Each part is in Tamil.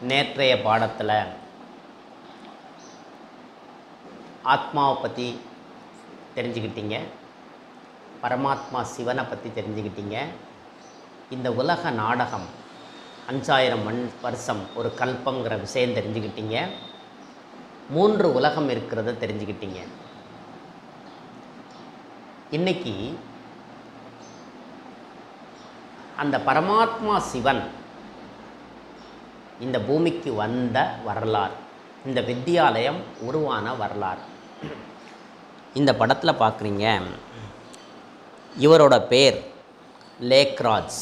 நேற்றைய பாடத்தில் ஆத்மாவை பற்றி தெரிஞ்சுக்கிட்டீங்க பரமாத்மா சிவனை பற்றி தெரிஞ்சுக்கிட்டீங்க இந்த உலக நாடகம் அஞ்சாயிரம் மண் வருஷம் ஒரு கல்பங்கிற விஷயம் தெரிஞ்சுக்கிட்டீங்க மூன்று உலகம் இருக்கிறத தெரிஞ்சுக்கிட்டீங்க இன்னைக்கு அந்த பரமாத்மா சிவன் இந்த பூமிக்கு வந்த வரலாறு இந்த வித்தியாலயம் உருவான வரலாறு இந்த படத்தில் பார்க்குறீங்க இவரோட பேர் லேக்ராஜ்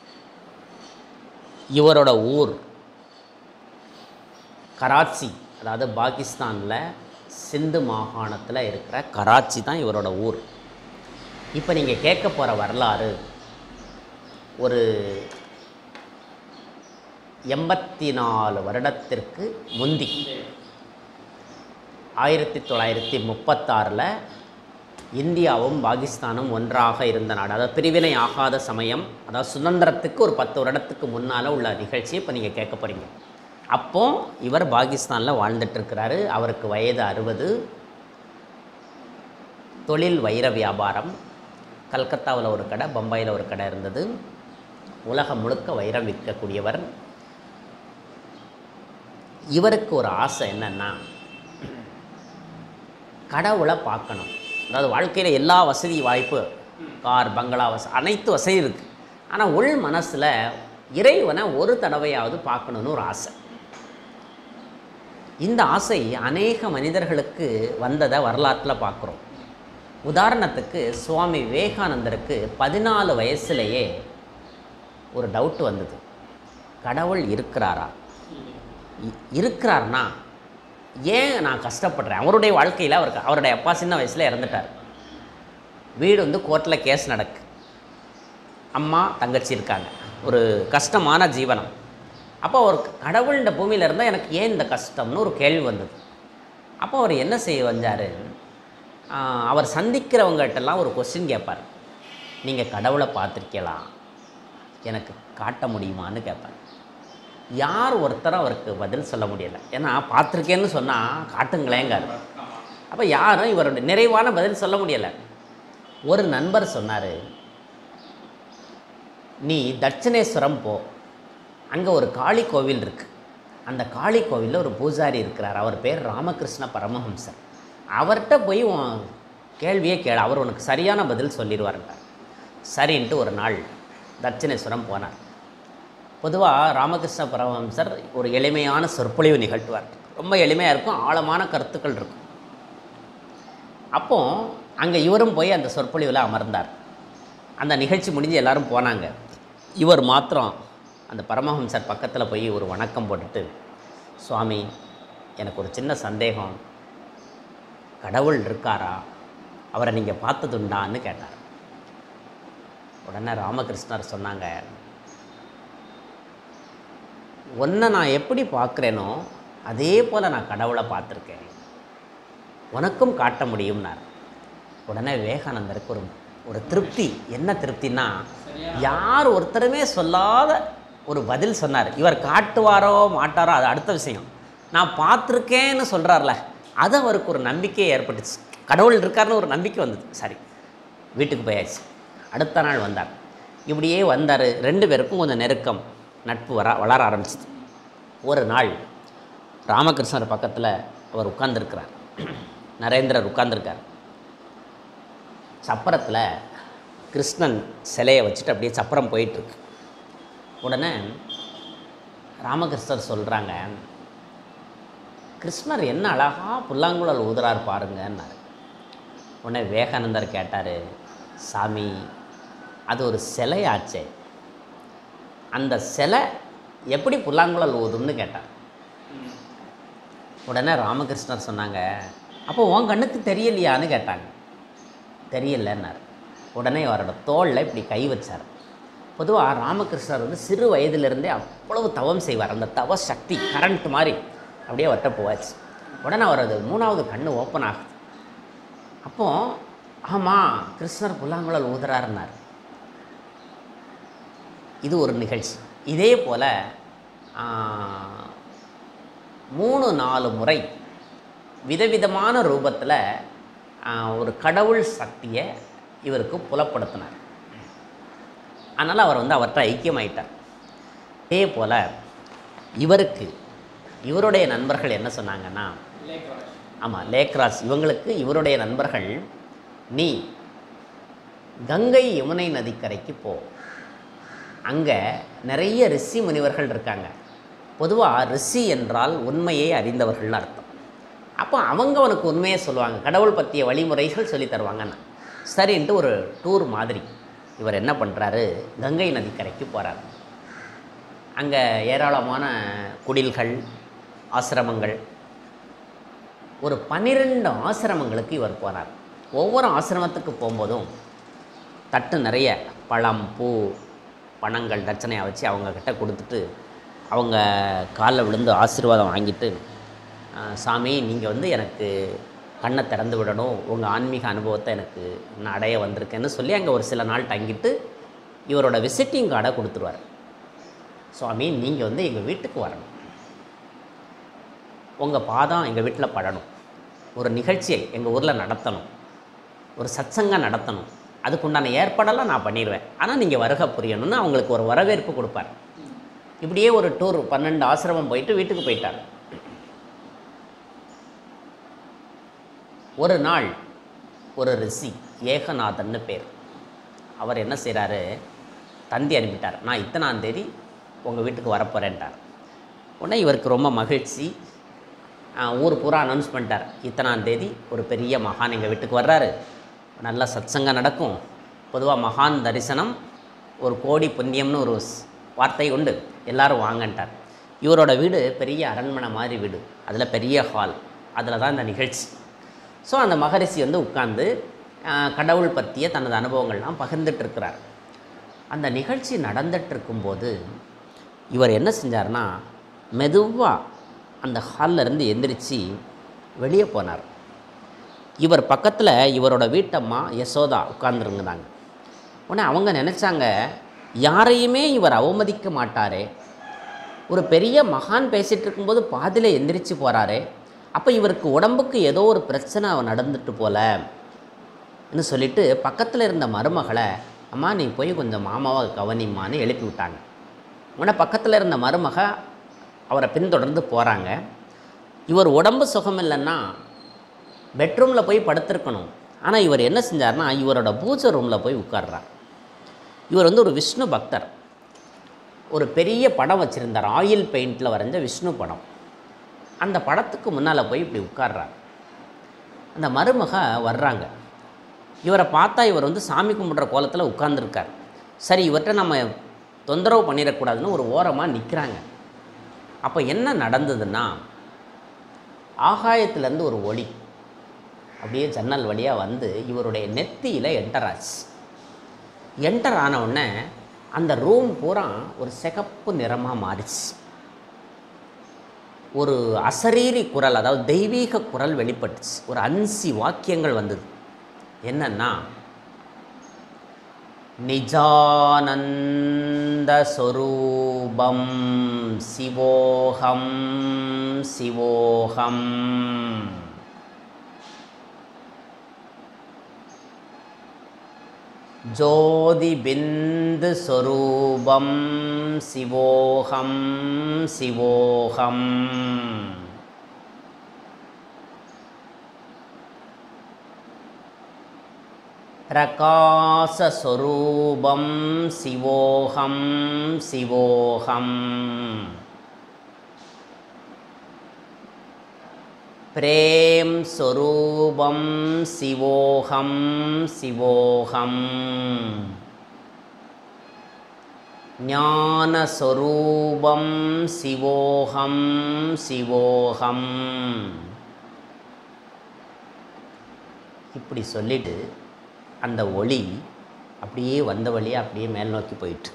இவரோட ஊர் கராச்சி அதாவது பாகிஸ்தானில் சிந்து மாகாணத்தில் இருக்கிற கராச்சி தான் இவரோட ஊர் இப்போ நீங்கள் கேட்க போகிற வரலாறு ஒரு எண்பத்தி நாலு வருடத்திற்கு முந்தி ஆயிரத்தி தொள்ளாயிரத்தி முப்பத்தாறில் இந்தியாவும் பாகிஸ்தானும் ஒன்றாக இருந்த நாடு அதாவது பிரிவினை ஆகாத சமயம் அதாவது சுதந்திரத்துக்கு ஒரு பத்து வருடத்துக்கு முன்னால் உள்ள நிகழ்ச்சி இப்போ நீங்கள் கேட்க போகிறீங்க அப்போ இவர் பாகிஸ்தானில் வாழ்ந்துட்டுருக்கிறாரு அவருக்கு வயது அறுபது தொழில் வைர வியாபாரம் கல்கத்தாவில் ஒரு கடை பம்பாயில் ஒரு கடை இருந்தது உலகம் முழுக்க வைரம் விற்கக்கூடியவர் இவருக்கு ஒரு ஆசை என்னன்னா கடவுளை பார்க்கணும் அதாவது வாழ்க்கையில் எல்லா வசதி வாய்ப்பு கார் பங்களா வச அனைத்து வசதி இருக்குது ஆனால் உள் மனசில் இறைவனை ஒரு தடவையாவது பார்க்கணுன்னு ஒரு ஆசை இந்த ஆசை அநேக மனிதர்களுக்கு வந்ததை வரலாற்றில் பார்க்குறோம் உதாரணத்துக்கு சுவாமி விவேகானந்தருக்கு பதினாலு வயசுலேயே ஒரு டவுட் வந்தது கடவுள் இருக்கிறாரா இ- இருக்கிறார்னா ஏன் நான் கஷ்டப்படுறேன் அவருடைய வாழ்க்கையில் அவருக்கு அவருடைய அப்பா சின்ன வயசில் இறந்துட்டார் வீடு வந்து கோர்ட்டில் கேஸ் நடக்கு அம்மா தங்கச்சி இருக்காங்க ஒரு கஷ்டமான ஜீவனம் அப்போ ஒரு கடவுள் இந்த பூமியில் இருந்தால் எனக்கு ஏன் இந்த கஷ்டம்னு ஒரு கேள்வி வந்தது அப்போ அவர் என்ன செய்ய வந்தார் அவர் சந்திக்கிறவங்ககிட்டலாம் ஒரு கொஸ்டின் கேட்பார் நீங்கள் கடவுளை பார்த்துருக்கீங்களா எனக்கு காட்ட முடியுமான்னு கேட்பார் யார் ஒருத்தரும் அவருக்கு பதில் சொல்ல முடியலை ஏன்னா பார்த்துருக்கேன்னு சொன்னால் காட்டுங்களேங்கார் அப்போ யாரும் இவருடைய நிறைவான பதில் சொல்ல முடியலை ஒரு நண்பர் சொன்னார் நீ தட்சிணேஸ்வரம் போ அங்கே ஒரு காளி கோவில் இருக்குது அந்த காளி கோவிலில் ஒரு பூஜாரி இருக்கிறார் அவர் பேர் ராமகிருஷ்ண பரமஹம்சர் அவர்கிட்ட போய் உன் கேள்வியே கேள அவர் உனக்கு சரியான பதில் சொல்லிடுவாருன்றார் சரின்ட்டு ஒரு நாள் தட்சிணேஸ்வரம் போனார் பொதுவாக ராமகிருஷ்ண பரமஹம்சர் ஒரு எளிமையான சொற்பொழிவு நிகழ்த்துவார் ரொம்ப எளிமையாக இருக்கும் ஆழமான கருத்துக்கள் இருக்கும் அப்போ அங்கே இவரும் போய் அந்த சொற்பொழிவில் அமர்ந்தார் அந்த நிகழ்ச்சி முடிஞ்சு எல்லாரும் போனாங்க இவர் மாத்திரம் அந்த பரமஹம்சர் பக்கத்தில் போய் ஒரு வணக்கம் போட்டுட்டு சுவாமி எனக்கு ஒரு சின்ன சந்தேகம் கடவுள் இருக்காரா அவரை நீங்கள் பார்த்ததுண்டான்னு கேட்டார் உடனே ராமகிருஷ்ணர் சொன்னாங்க உன்னை நான் எப்படி பார்க்குறேனோ அதே போல் நான் கடவுளை பார்த்துருக்கேன் உனக்கும் காட்ட முடியும்னார் உடனே விவேகானந்தருக்கு ஒரு ஒரு திருப்தி என்ன திருப்தின்னா யார் ஒருத்தருமே சொல்லாத ஒரு பதில் சொன்னார் இவர் காட்டுவாரோ மாட்டாரோ அது அடுத்த விஷயம் நான் பார்த்துருக்கேன்னு சொல்கிறார்ல அது அவருக்கு ஒரு நம்பிக்கை ஏற்பட்டுச்சு கடவுள் இருக்காருன்னு ஒரு நம்பிக்கை வந்தது சரி வீட்டுக்கு போயாச்சு அடுத்த நாள் வந்தார் இப்படியே வந்தார் ரெண்டு பேருக்கும் கொஞ்சம் நெருக்கம் நட்பு வர வளர ஆரம்பிச்சிது ஒரு நாள் ராமகிருஷ்ணர் பக்கத்தில் அவர் உட்கார்ந்திருக்கிறார் நரேந்திரர் உட்கார்ந்திருக்கார் சப்பரத்தில் கிருஷ்ணன் சிலையை வச்சுட்டு அப்படியே சப்பரம் போயிட்டுருக்கு உடனே ராமகிருஷ்ணர் சொல்கிறாங்க கிருஷ்ணர் என்ன அழகா புல்லாங்குழல் ஊதுறார் பாருங்கன்னாரு உடனே விவேகானந்தர் கேட்டார் சாமி அது ஒரு சிலையாச்சே அந்த சிலை எப்படி புல்லாங்குழல் ஊதும்னு கேட்டார் உடனே ராமகிருஷ்ணர் சொன்னாங்க அப்போ உன் கண்ணுக்கு தெரியலையான்னு கேட்டாங்க தெரியலன்னார் உடனே அவரோட தோளில் இப்படி கை வச்சார் பொதுவாக ராமகிருஷ்ணர் வந்து சிறு வயதிலிருந்தே அவ்வளவு தவம் செய்வார் அந்த தவ சக்தி கரண்ட் மாதிரி அப்படியே வட்ட போவாச்சு உடனே அவரது மூணாவது கண்ணு ஓப்பன் ஆகுது அப்போ ஆமாம் கிருஷ்ணர் புல்லாங்குழல் ஊதுறாருன்னார் இது ஒரு நிகழ்ச்சி இதே போல் மூணு நாலு முறை விதவிதமான ரூபத்தில் ஒரு கடவுள் சக்தியை இவருக்கு புலப்படுத்தினார் அதனால் அவர் வந்து அவர்கிட்ட ஐக்கியமாயிட்டார் அதே போல் இவருக்கு இவருடைய நண்பர்கள் என்ன சொன்னாங்கன்னா ஆமாம் லேக்ராஸ் இவங்களுக்கு இவருடைய நண்பர்கள் நீ கங்கை யமுனை நதிக்கரைக்கு போ அங்கே நிறைய ரிஷி முனிவர்கள் இருக்காங்க பொதுவாக ரிஷி என்றால் உண்மையை அறிந்தவர்கள்னு அர்த்தம் அப்போ அவங்க அவனுக்கு உண்மையை சொல்லுவாங்க கடவுள் பற்றிய வழிமுறைகள் சொல்லி தருவாங்கன்னு சரின்ட்டு ஒரு டூர் மாதிரி இவர் என்ன பண்ணுறாரு கங்கை நதிக்கரைக்கு போகிறார் அங்கே ஏராளமான குடில்கள் ஆசிரமங்கள் ஒரு பன்னிரெண்டு ஆசிரமங்களுக்கு இவர் போகிறார் ஒவ்வொரு ஆசிரமத்துக்கு போகும்போதும் தட்டு நிறைய பழம் பூ பணங்கள் தட்சணையாக வச்சு அவங்கக்கிட்ட கொடுத்துட்டு அவங்க காலில் விழுந்து ஆசீர்வாதம் வாங்கிட்டு "ஆ, சாமி நீங்கள் வந்து எனக்கு கண்ணை திறந்து விடணும் உங்கள் ஆன்மீக அனுபவத்தை எனக்கு நான் அடைய வந்திருக்கேன்னு சொல்லி அங்கே ஒரு சில நாள் தங்கிட்டு இவரோட விசிட்டிங் கார்டை கொடுத்துருவார் சுவாமி நீங்கள் வந்து எங்கள் வீட்டுக்கு வரணும் உங்கள் பாதம் எங்கள் வீட்டில் படணும் ஒரு நிகழ்ச்சியை எங்கள் ஊரில் நடத்தணும் ஒரு சத்சங்கம் நடத்தணும் அதுக்குண்டான ஏற்பாடெல்லாம் நான் பண்ணிடுவேன் ஆனால் நீங்கள் வருகை புரியணும்னு அவங்களுக்கு ஒரு வரவேற்பு கொடுப்பார் இப்படியே ஒரு டூர் பன்னெண்டு ஆசிரமம் போயிட்டு வீட்டுக்கு போயிட்டார் ஒரு நாள் ஒரு ரிஷி ஏகநாதன்னு பேர் அவர் என்ன செய்கிறாரு தந்தி அனுப்பிட்டார் நான் இத்தனாம் தேதி உங்கள் வீட்டுக்கு வரப்போகிறேன்ட்டார் உடனே இவருக்கு ரொம்ப மகிழ்ச்சி ஆஹ், ஊர் பூரா அனௌன்ஸ் பண்ணிட்டார் இத்தனாம் தேதி ஒரு பெரிய மகான் எங்கள் வீட்டுக்கு வர்றாரு நல்ல சத்சங்கம் நடக்கும் பொதுவாக மகான் தரிசனம் ஒரு கோடி புண்ணியம்னு ஒரு ஸ்- வார்த்தை உண்டு எல்லாரும் வாங்கன்ட்டார் இவரோட வீடு பெரிய அரண்மனை மாதிரி வீடு அதில் பெரிய ஹால் அதில் தான் இந்த நிகழ்ச்சி ஸோ அந்த மகரிஷி வந்து உட்கார்ந்து ஆஹ், கடவுள் பற்றிய தனது அனுபவங்கள்லாம் பகிர்ந்துட்டு இருக்கிறார் அந்த நிகழ்ச்சி நடந்துட்டு இருக்கும்போது இவர் என்ன செஞ்சார்னா மெதுவாக அந்த ஹால்ல இருந்து எந்திரிச்சு வெளியே போனார் இவர் பக்கத்தில் இவரோட வீட்டம்மா யசோதா உட்கார்ந்துருந்தாங்க உடனே அவங்க நினச்சாங்க யாரையுமே இவர் அவமதிக்க மாட்டாரே ஒரு பெரிய மகான் பேசிகிட்டு இருக்கும்போது பாதியில் எந்திரிச்சு போகிறாரே அப்போ இவருக்கு உடம்புக்கு ஏதோ ஒரு பிரச்சனை நடந்துட்டு போல ன்னு சொல்லிட்டு பக்கத்தில் இருந்த மருமகளை அம்மா நீ போய் கொஞ்சம் மாமாவை கவனிம்மான்னு எழுப்பி விட்டாங்க உடனே பக்கத்தில் இருந்த மருமக அவரை பின்தொடர்ந்து போகிறாங்க இவர் உடம்பு சுகம் இல்லைன்னா பெட்ரூமில் போய் படுத்திருக்கணும் ஆனால் இவர் என்ன செஞ்சார்னா இவரோட பூஜை ரூமில் போய் உட்கார்றார் இவர் வந்து ஒரு விஷ்ணு பக்தர் ஒரு பெரிய படம் வச்சுருந்தார் ஆயில் பெயிண்டில் வரைஞ்ச விஷ்ணு படம் அந்த படத்துக்கு முன்னால் போய் இப்படி உட்கார்றார் அந்த மருமக வர்றாங்க இவரை பார்த்தா இவர் வந்து சாமி கும்பிட்ற கோலத்தில் உட்கார்ந்துருக்கார் சரி இவர்கிட்ட நம்ம தொந்தரவு பண்ணிடக்கூடாதுன்னு ஒரு ஓரமாக நிற்கிறாங்க அப்போ என்ன நடந்ததுன்னா ஆகாயத்திலேருந்து ஒரு ஒளி அப்படியே ஜன்னல் வழியாக வந்து இவருடைய நெத்தியில் என்டர் ஆச்சு என்டர் ஆன உடனே அந்த ரூம் பூரா ஒரு சிகப்பு நிறமாக மாறிச்சு ஒரு அசரீரி குரல் அதாவது தெய்வீக குரல் வெளிப்பட்டுச்சு ஒரு அன்சி வாக்கியங்கள் வந்தது என்னன்னா நிஜானந்த சொரூபம் சிவோகம் சிவோகம் ஜோதிபிந்து சொரூபம் சிவோகம் சிவோகம் பிரகாசஸ்வரூபம் சிவோகம் சிவோகம் பிரேம் ஸ்வரூபம் சிவோகம் சிவோகம் ஞானஸ்வரூபம் சிவோகம் சிவோகம் இப்படி சொல்லிட்டு அந்த ஒளி அப்படியே வந்த வழியாக அப்படியே மேல் நோக்கி போயிட்டு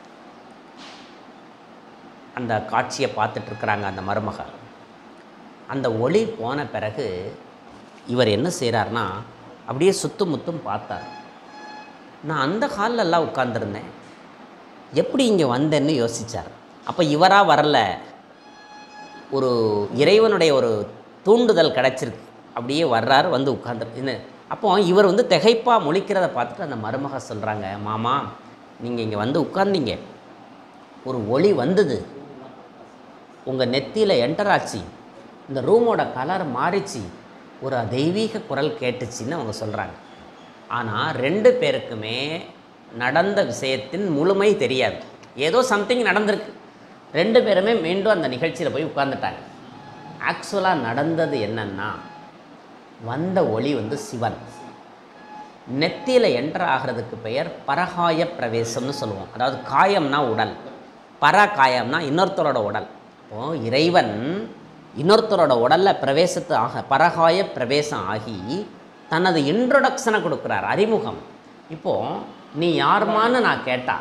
அந்த காட்சியை பார்த்துட்ருக்குறாங்க அந்த மருமக அந்த ஒளி போன பிறகு இவர் என்ன செய்கிறார்னா அப்படியே சுத்தும் முத்தும் பார்த்தார் நான் அந்த ஹால்ல எல்லாம் உட்காந்துருந்தேன் எப்படி இங்கே வந்தேன்னு யோசித்தார் அப்போ இவராக வரல ஒரு இறைவனுடைய ஒரு தூண்டுதல் கிடச்சிருக்கு அப்படியே வர்றாரு வந்து உட்கார்ந்து என்ன அப்போ இவர் வந்து திகைப்பாக முழிக்கிறத பார்த்துட்டு அந்த மருமக சொல்கிறாங்க மாமா நீங்கள் இங்கே வந்து உட்கார்ந்தீங்க ஒரு ஒளி வந்தது உங்கள் நெத்தியில் என்டர் ஆச்சு இந்த ரூமோட கலர் மாறிச்சு ஒரு தெய்வீக குரல் கேட்டுச்சுன்னு அவங்க சொல்கிறாங்க ஆனால் ரெண்டு பேருக்குமே நடந்த விஷயத்தின் முழுமை தெரியாது ஏதோ சம்திங் நடந்திருக்கு ரெண்டு பேருமே மீண்டும் அந்த நிகழ்ச்சியில் போய் உட்கார்ந்துட்டாங்க ஆக்சுவலாக நடந்தது என்னன்னா வந்த ஒளி வந்து சிவன் நெத்தியில் என்டர் ஆகிறதுக்கு பெயர் பரகாய பிரவேசம்னு சொல்லுவோம் அதாவது காயம்னா உடல் பர காயம்னா இன்னொருத்தரோட உடல் இப்போது இறைவன் இன்னொருத்தரோட உடலில் பிரவேசத்து ஆக பரகாய பிரவேசம் ஆகி தனது இன்ட்ரொடக்ஷனை கொடுக்குறார் அறிமுகம் இப்போது நீ யாருமான்னு நான் கேட்டா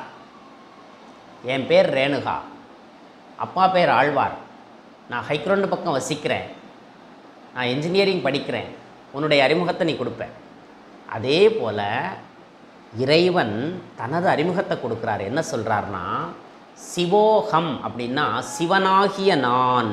என் பேர் ரேணுகா அப்பா பேர் ஆழ்வார் நான் ஹைக்ரௌண்டு பக்கம் வசிக்கிறேன் நான் இன்ஜினியரிங் படிக்கிறேன் உன்னுடைய அறிமுகத்தை நீ கொடுப்ப அதே போல் இறைவன் தனது அறிமுகத்தை கொடுக்குறார் என்ன சொல்கிறார்னா சிவோகம் அப்படின்னா சிவனாகிய நான்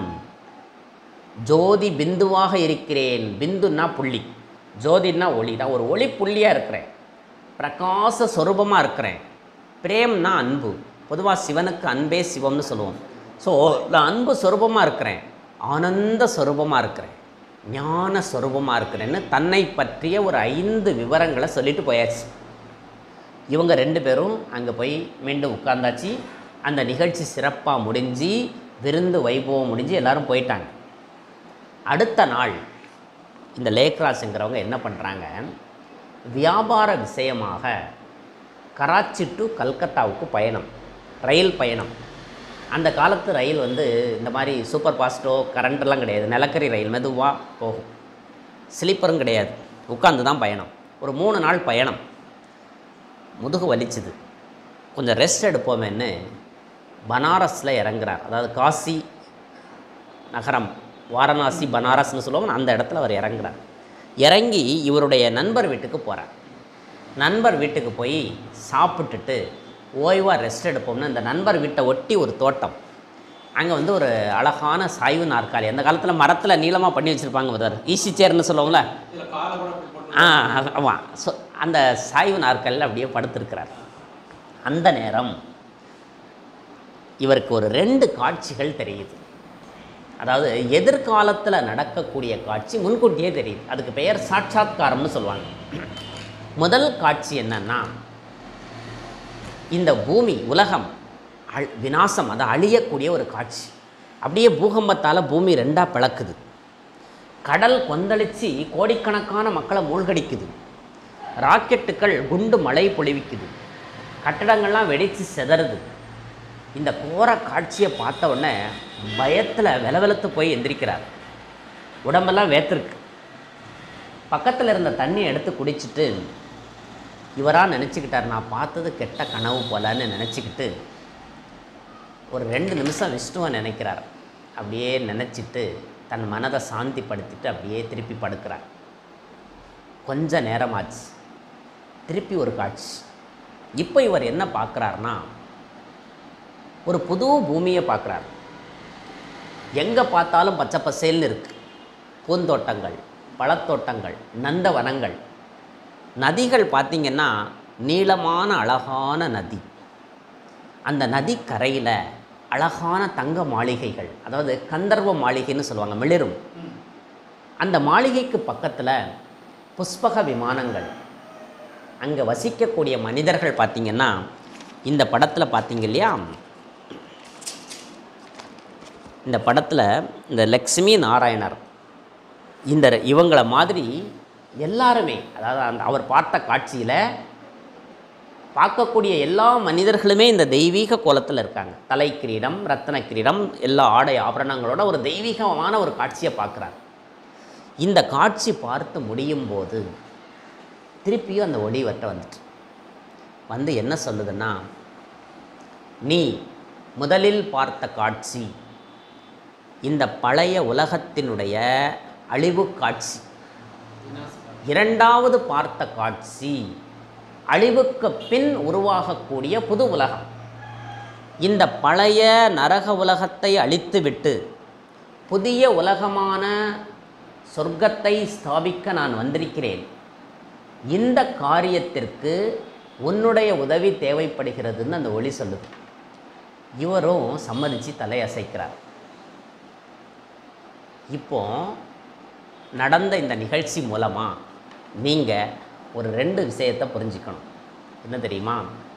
ஜோதி பிந்துவாக இருக்கிறேன் பிந்துன்னா புள்ளி ஜோதின்னா ஒளி நான் ஒரு ஒளி புள்ளியாக இருக்கிறேன் பிரகாச சொரூபமாக இருக்கிறேன் பிரேம்னா அன்பு பொதுவாக சிவனுக்கு அன்பே சிவம்னு சொல்லுவோம் ஸோ நான் அன்பு சொரூபமாக இருக்கிறேன் ஆனந்த சொரூபமாக இருக்கிறேன் ஞான சொரூபமாக இருக்கிறேன்னு தன்னை பற்றிய ஒரு ஐந்து விவரங்களை சொல்லிட்டு போயாச்சு இவங்க ரெண்டு பேரும் அங்கே போய் மீண்டும் உட்கார்ந்தாச்சு அந்த நிகழ்ச்சி சிறப்பாக முடிஞ்சு விருந்து வைபவம் முடிஞ்சு எல்லாரும் போயிட்டாங்க அடுத்த நாள் இந்த லேக்ராஸுங்கிறவங்க என்ன பண்ணுறாங்க வியாபார விஷயமாக கராச்சி டு கல்கத்தாவுக்கு பயணம் ரயில் பயணம் அந்த காலத்து ரயில் வந்து இந்த மாதிரி சூப்பர் ஃபாஸ்ட்டோ கரண்ட்லாம் கிடையாது நிலக்கரி ரயில் மெதுவாக போகும் ஸ்லீப்பரும் கிடையாது உட்காந்து தான் பயணம் ஒரு மூணு நாள் பயணம் முதுகு வலிச்சுது கொஞ்சம் ரெஸ்ட் எடுப்போமேன்னு பனாரஸில் இறங்குறார் அதாவது காசி நகரம் வாரணாசி பனாரஸ்னு சொல்லுவோம் அந்த இடத்துல அவர் இறங்குறார் இறங்கி இவருடைய நண்பர் வீட்டுக்கு போகிறார் நண்பர் வீட்டுக்கு போய் சாப்பிட்டுட்டு ஓய்வாக ரெஸ்ட் எடுப்போம்னு அந்த நண்பர் வீட்டை ஒட்டி ஒரு தோட்டம் அங்கே வந்து ஒரு அழகான சாய்வு நாற்காலி அந்த காலத்தில் மரத்தில் நீளமாக பண்ணி வச்சுருப்பாங்க பதார் ஈஸி சேர்னு சொல்லுவோம்ல ஆ ஆமாம் ஸோ அந்த சாய்வு நாற்காலியில் அப்படியே படுத்திருக்கிறார் அந்த நேரம் இவருக்கு ஒரு ரெண்டு காட்சிகள் தெரியுது அதாவது எதிர்காலத்தில் நடக்கக்கூடிய காட்சி முன்கூட்டியே தெரியுது அதுக்கு பெயர் சாட்சாத்காரம்னு சொல்லுவாங்க முதல் காட்சி என்னன்னா இந்த பூமி உலகம் அழ் விநாசம் அது அழியக்கூடிய ஒரு காட்சி அப்படியே பூகம்பத்தால் பூமி ரெண்டாக பிளக்குது கடல் கொந்தளிச்சு கோடிக்கணக்கான மக்களை மூழ்கடிக்குது ராக்கெட்டுக்கள் குண்டு மழை பொழிவிக்குது கட்டடங்கள்லாம் வெடித்து செதறுது இந்த கோர காட்சியை பார்த்த உடனே பயத்தில் வெலவெலத்து போய் எந்திரிக்கிறார் உடம்பெல்லாம் வேத்திருக்கு பக்கத்தில் இருந்த தண்ணியை எடுத்து குடிச்சிட்டு இவராக நினச்சிக்கிட்டார் நான் பார்த்தது கெட்ட கனவு போலன்னு நினச்சிக்கிட்டு ஒரு ரெண்டு நிமிஷம் விஷ்ணுவை நினைக்கிறார் அப்படியே நினச்சிட்டு தன் மனதை சாந்திப்படுத்திட்டு அப்படியே திருப்பி படுக்கிறார் கொஞ்ச நேரமாச்சு திருப்பி ஒரு காட்சி இப்போ இவர் என்ன பார்க்குறாருனா ஒரு புது பூமியை பார்க்குறார் எங்கே பார்த்தாலும் பச்சை பசேல்னு இருக்கு பூந்தோட்டங்கள் பழத்தோட்டங்கள் நந்தவனங்கள் நதிகள் பார்த்திங்கன்னா நீளமான அழகான நதி அந்த நதி கரையில் அழகான தங்க மாளிகைகள் அதாவது கந்தர்வ மாளிகைன்னு சொல்லுவாங்க மிளிரும் அந்த மாளிகைக்கு பக்கத்தில் புஷ்பக விமானங்கள் அங்கே வசிக்கக்கூடிய மனிதர்கள் பார்த்திங்கன்னா இந்த படத்தில் பார்த்தீங்க இல்லையா இந்த படத்தில் இந்த லக்ஷ்மி நாராயணர் இந்த இவங்கள மாதிரி எல்லாருமே அதாவது அந்த அவர் பார்த்த காட்சியில் பார்க்கக்கூடிய எல்லா மனிதர்களுமே இந்த தெய்வீக கோலத்தில் இருக்காங்க தலை கிரீடம் ரத்தன கிரீடம் எல்லா ஆடை ஆபரணங்களோட ஒரு தெய்வீகமான ஒரு காட்சியை பார்க்குறார் இந்த காட்சி பார்த்து முடியும் போது திருப்பியும் அந்த ஒளி வட்ட வந்துட்டு வந்து என்ன சொல்லுதுன்னா நீ முதலில் பார்த்த காட்சி இந்த பழைய உலகத்தினுடைய அழிவு காட்சி இரண்டாவது பார்த்த காட்சி அழிவுக்கு பின் உருவாகக்கூடிய புது உலகம் இந்த பழைய நரக உலகத்தை அழித்துவிட்டு புதிய உலகமான சொர்க்கத்தை ஸ்தாபிக்க நான் வந்திருக்கிறேன் இந்த காரியத்திற்கு உன்னுடைய உதவி தேவைப்படுகிறதுன்னு அந்த ஒளி சொல்லுது இவரும் சம்மதிச்சு தலையசைக்கிறார் இப்போ நடந்த இந்த நிகழ்ச்சி மூலமாக நீங்கள் ஒரு ரெண்டு விஷயத்தை புரிஞ்சுக்கணும் என்ன தெரியுமா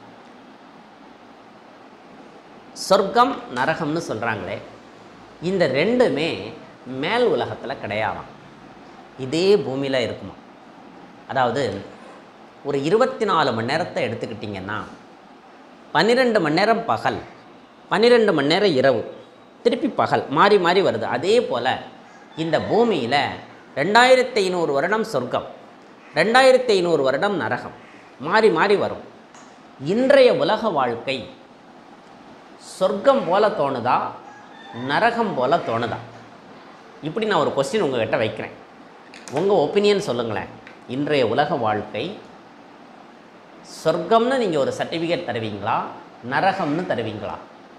சொர்க்கம் நரகம்னு சொல்கிறாங்களே இந்த ரெண்டுமே மேல் உலகத்தில் கிடையாதாம் இதே பூமியில் இருக்குமா அதாவது ஒரு இருபத்தி நாலு மணி நேரத்தை எடுத்துக்கிட்டிங்கன்னா பன்னிரெண்டு மணி நேரம் பகல் பன்னிரெண்டு மணி நேரம் இரவு திருப்பி பகல் மாறி மாறி வருது அதே போல் இந்த பூமியில் ரெண்டாயிரத்தி ஐநூறு வருடம் சொர்க்கம் ரெண்டாயிரத்தி ஐநூறு வருடம் நரகம் மாறி மாறி வரும் இன்றைய உலக வாழ்க்கை சொர்க்கம் போல தோணுதா நரகம் போல தோணுதா இப்படி நான் ஒரு கொஸ்டின் உங்ககிட்ட வைக்கிறேன் உங்கள் ஒப்பீனியன் சொல்லுங்களேன் இன்றைய உலக வாழ்க்கை சொர்க்கம்னு நீங்கள் ஒரு சர்டிஃபிகேட் தருவீங்களா நரகம்னு தருவீங்களா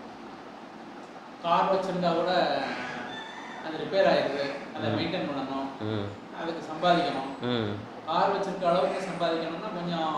கார் வச்சிருந்தா கூட அது ரிப்பேர் ஆயிடுது அதை மெயின்டைன் பண்ணணும் ம் அதுக்கு சம்பாதிக்கணும் ம் கார் வச்சிருக்க அளவுக்கு சம்பாதிக்கணும்னா கொஞ்சம்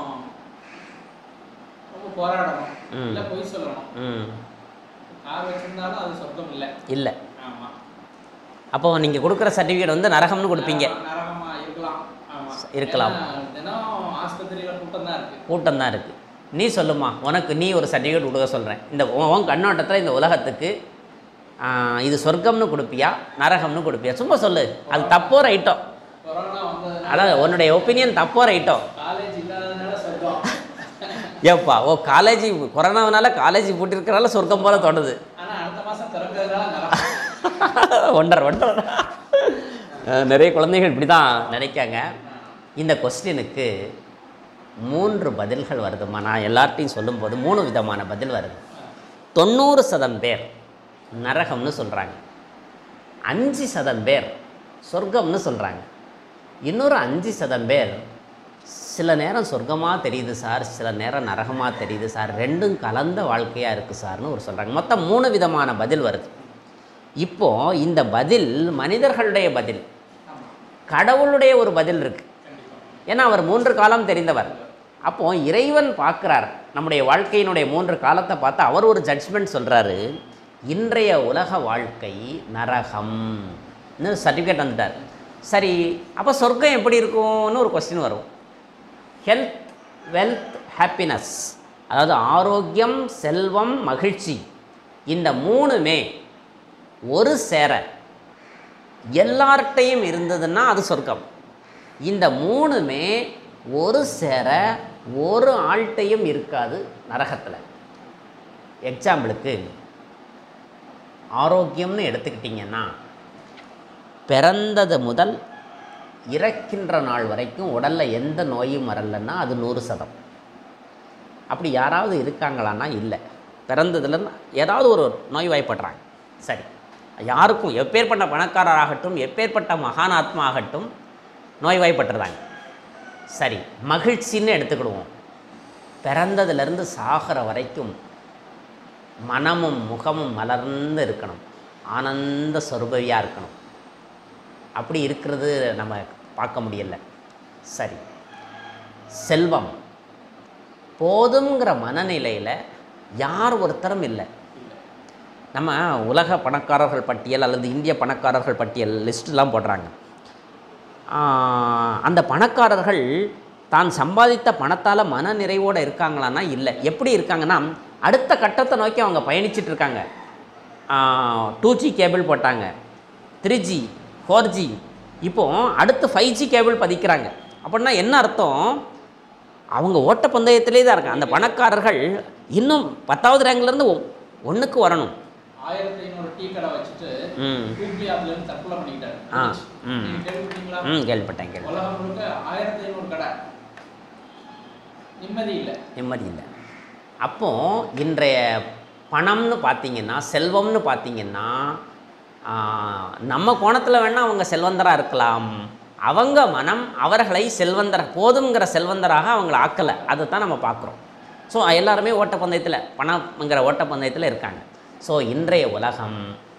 ரொம்ப போராடணும் ம். இல்லை பொய் சொல்லணும் ம் கார் வச்சிருந்தாலும் அது சொர்க்கம் இல்லை இல்லை ஆமா அப்போ நீங்கள் கொடுக்குற சர்டிஃபிகேட் வந்து நரகம்னு கொடுப்பீங்க நரகம்- நரகமா இருக்கலாம் ஆமா இருக்கலாம். ஏன்னா தினம் ஆஸ்பத்திரியில கூட்டம் தான் இருக்கு கூட்டம் தான் இருக்குது நீ சொல்லுமா உனக்கு நீ ஒரு சர்டிஃபிகேட் கொடுக்க சொல்கிறேன் இந்த உன் உன் கண்ணோட்டத்தில் இந்த உலகத்துக்கு ஆ, இது சொர்க்கம்னு கொடுப்பியா நரகம்னு கொடுப்பியா சும்மா சொல்லு அது தப்போ ரைட்டோ கொரோனா வந்ததுனால அதாவது உன்னுடைய ஒப்பீனியன் தப்போ ரைட்டோ காலேஜ் இல்லாததுனால சொர்க்கம் ஏப்பா ஓ காலேஜ் கொரோனாவனால காலேஜ் பூட்டிருக்கிறனால சொர்க்கம் போல தோணுது ஆனா அடுத்த மாசம் திறக்கிறதுனால நரகம் ஒண்டர் ஒண்டர் அஹ் நிறைய குழந்தைகள் இப்படி தான் நினைக்காங்க இந்த கொஸ்டினுக்கு மூன்று பதில்கள் வருதுமா நான் எல்லார்ட்டையும் சொல்லும்போது மூணு விதமான பதில் வருது தொண்ணூறு சதம் பேர் நரகம்னு சொல்கிறாங்க அஞ்சு சதம் பேர் சொர்க்கம்னு சொல்கிறாங்க இன்னொரு அஞ்சு சதம் பேர் சில நேரம் சொர்க்கமாக தெரியுது சார் சில நேரம் நரகமாக தெரியுது சார் ரெண்டும் கலந்த வாழ்க்கையாக இருக்குது சார்னு ஒரு சொல்கிறாங்க மொத்தம் மூணு விதமான பதில் வருது இப்போ இந்த பதில் மனிதர்களுடைய பதில் ஆமா கடவுளுடைய ஒரு பதில் இருக்கு கண்டிப்பா ஏன்னா அவர் மூன்று காலம் தெரிந்தவர் அப்போ இறைவன் பார்க்குறார் நம்முடைய வாழ்க்கையினுடைய மூன்று காலத்தை பார்த்து அவர் ஒரு ஜட்ஜ்மெண்ட் சொல்கிறாரு இன்றைய உலக வாழ்க்கை நரகம்னு சர்டிஃபிகேட் வந்துட்டார் சரி அப்போ சொர்க்கம் எப்படி இருக்கும்னு ஒரு கொஸ்டின் வரும் ஹெல்த் வெல்த் ஹாப்பினஸ் அதாவது ஆரோக்கியம் செல்வம் மகிழ்ச்சி இந்த மூணுமே ஒரு சேர எல்லார்ட்டையும் இருந்ததுன்னா அது சொர்க்கம் இந்த மூணுமே ஒரு சேர ஒரு ஆள்கிட்டையும் இருக்காது நரகத்தில் எக்ஸாம்பிளுக்கு ஆரோக்கியம்னு எடுத்துக்கிட்டிங்கன்னா பிறந்தது முதல் இறக்கின்ற நாள் வரைக்கும் உடலில் எந்த நோயும் வரலன்னா அது நூறு சதம் அப்படி யாராவது இருக்காங்களான்னா இல்லை பிறந்ததுலேருந்து ஏதாவது ஒரு நோய் வாய்ப்படுறாங்க சரி யாருக்கும் எப்பேற்பட்ட பணக்காரராகட்டும் எப்பேற்பட்ட மகானாத்மா ஆகட்டும் நோய்வாய்ப்பட்டுறாங்க சரி மகிழ்ச்சின்னு எடுத்துக்கிடுவோம் பிறந்ததுலேருந்து சாகிற வரைக்கும் மனமும் முகமும் மலர்ந்து இருக்கணும் ஆனந்த சொருபவியாக இருக்கணும் அப்படி இருக்கிறது நம்ம பார்க்க முடியல சரி செல்வம் போதுங்கிற மனநிலையில் யார் ஒருத்தரும் இல்லை நம்ம உலக பணக்காரர்கள் பட்டியல் அல்லது இந்திய பணக்காரர்கள் பட்டியல் லிஸ்ட்லாம் போடுறாங்க ஆஹ் அந்த பணக்காரர்கள் தான் சம்பாதித்த பணத்தால் மன நிறைவோடு இருக்காங்களான்னா இல்லை எப்படி இருக்காங்கன்னா அடுத்த கட்டத்தை நோக்கி அவங்க பயணிச்சிட்டு இருக்காங்க டூ ஜி கேபிள் போட்டாங்க த்ரீ ஜி ஃபோர் ஜி இப்போ அடுத்து ஃபைவ் ஜி கேபிள் பதிக்கிறாங்க அப்படின்னா என்ன அர்த்தம் அவங்க ஓட்டப்பந்தயத்திலே தான் இருக்காங்க அந்த பணக்காரர்கள் இன்னும் பத்தாவது ரேங்க்லேருந்து ஒன்றுக்கு வரணும் ஆயிரத்தி ஐநூறு டீ கடை வச்சுட்டு ம் டூப்ளி அதுல இருந்து தற்கொலை பண்ணிக்கிட்டாரு ஆ, ம். நீங்க கேள்விப்பட்டீங்களா ம் கேள்விப்பட்டேன் கேள்வி உலகம் முழுக்க ஆயிரத்தி ஐநூறு கடை நிம்மதி இல்லை நிம்மதி இல்லை அப்போ இன்றைய பணம்னு பார்த்தீங்கன்னா செல்வம்னு பார்த்தீங்கன்னா ஆ, நம்ம கோணத்தில் வேணால் அவங்க செல்வந்தராக இருக்கலாம் அவங்க மனம் அவர்களை செல்வந்தர போதுங்கிற செல்வந்தராக அவங்கள ஆக்கலை அதை தான் நம்ம பார்க்குறோம் ஸோ எல்லாருமே ஓட்டப்பந்தயத்தில் பணம்ங்கிற ஓட்டப்பந்தயத்தில் இருக்காங்க ஸோ இன்றைய உலகம்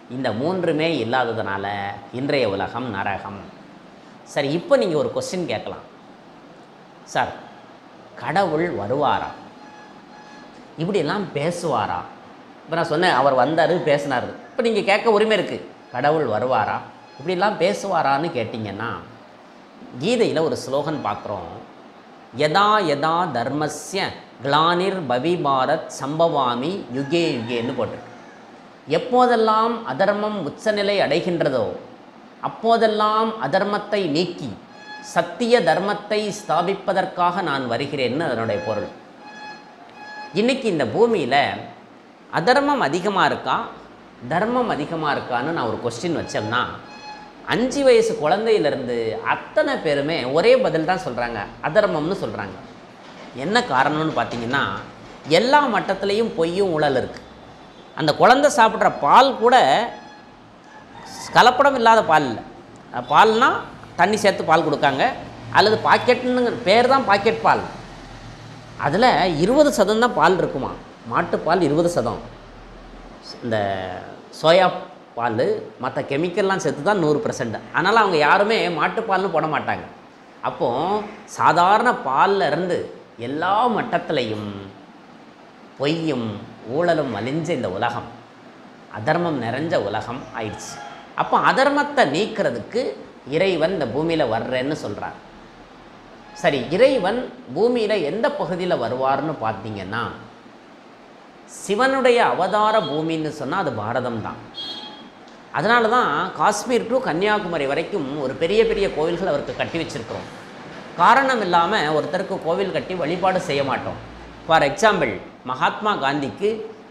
இந்த மூன்றுமே இல்லாததுனால இன்றைய உலகம் நரகம் சரி இப்போ நீங்கள் ஒரு கொஸ்டின் கேட்கலாம் சார் கடவுள் வருவாரா இப்படியெல்லாம் பேசுவாரா இப்போ நான் சொன்னேன் அவர் வந்தார் பேசினார் இப்போ நீங்கள் கேட்க உரிமை இருக்குது கடவுள் வருவாரா இப்படிலாம் பேசுவாரான்னு கேட்டிங்கன்னா கீதையில் ஒரு ஸ்லோகன் பார்க்குறோம் யதா யதா தர்மஸ்ய கிளானிர் பவி பாரத் சம்பவாமி யுகே யுகேன்னு போட்டிருக்கு எப்போதெல்லாம் அதர்மம் உச்சநிலை அடைகின்றதோ அப்போதெல்லாம் அதர்மத்தை நீக்கி சத்திய தர்மத்தை ஸ்தாபிப்பதற்காக நான் வருகிறேன்னு அதனுடைய பொருள் இன்னைக்கு இந்த பூமியில் அதர்மம் அதிகமாக இருக்கா தர்மம் அதிகமாக இருக்கான்னு நான் ஒரு கொஸ்டின் வச்சோம்னா அஞ்சு வயசு குழந்தையிலேருந்து அத்தனை பேருமே ஒரே பதில் தான் சொல்கிறாங்க அதர்மம்னு சொல்கிறாங்க என்ன காரணம்னு பார்த்தீங்கன்னா எல்லா மட்டத்துலேயும் பொய்யும் ஊழல் இருக்குது அந்த குழந்தை சாப்பிட்ற பால் கூட கலப்படம் இல்லாத பால் இல்லை அஹ் பால்னா தண்ணி சேர்த்து பால் கொடுக்காங்க அல்லது பாக்கெட்டுன்னு பேர் தான் பாக்கெட் பால் அதில் இருபது சதம் தான் பால் இருக்குமா மாட்டுப்பால் இருபது சதம் இந்த சோயா பால் மற்ற கெமிக்கல்லாம் சேர்த்து தான் நூறு பர்சன்ட் அதனால் அவங்க யாருமே மாட்டுப்பால்னு போட மாட்டாங்க அப்போது சாதாரண பால்ல இருந்து எல்லா மட்டத்திலையும் பொய்யும் ஊழலும் மலிஞ்ச இந்த உலகம் அதர்மம் நிறைஞ்ச உலகம் ஆயிடுச்சு அப்போ அதர்மத்தை நீக்கிறதுக்கு இறைவன் இந்த பூமியில் வர்றேன்னு சொல்கிறார் சரி இறைவன் பூமியில் எந்த பகுதியில் வருவார்னு பார்த்தீங்கன்னா சிவனுடைய அவதார பூமின்னு சொன்னால் அது பாரதம் தான் அதனால தான் காஷ்மீர் டு கன்னியாகுமரி வரைக்கும் ஒரு பெரிய பெரிய கோவில்கள் அவருக்கு கட்டி வச்சிருக்கிறோம் காரணம் இல்லாமல் ஒருத்தருக்கு கோவில் கட்டி வழிபாடு செய்ய மாட்டோம் ஃபார் எக்ஸாம்பிள் மகாத்மா காந்திக்கு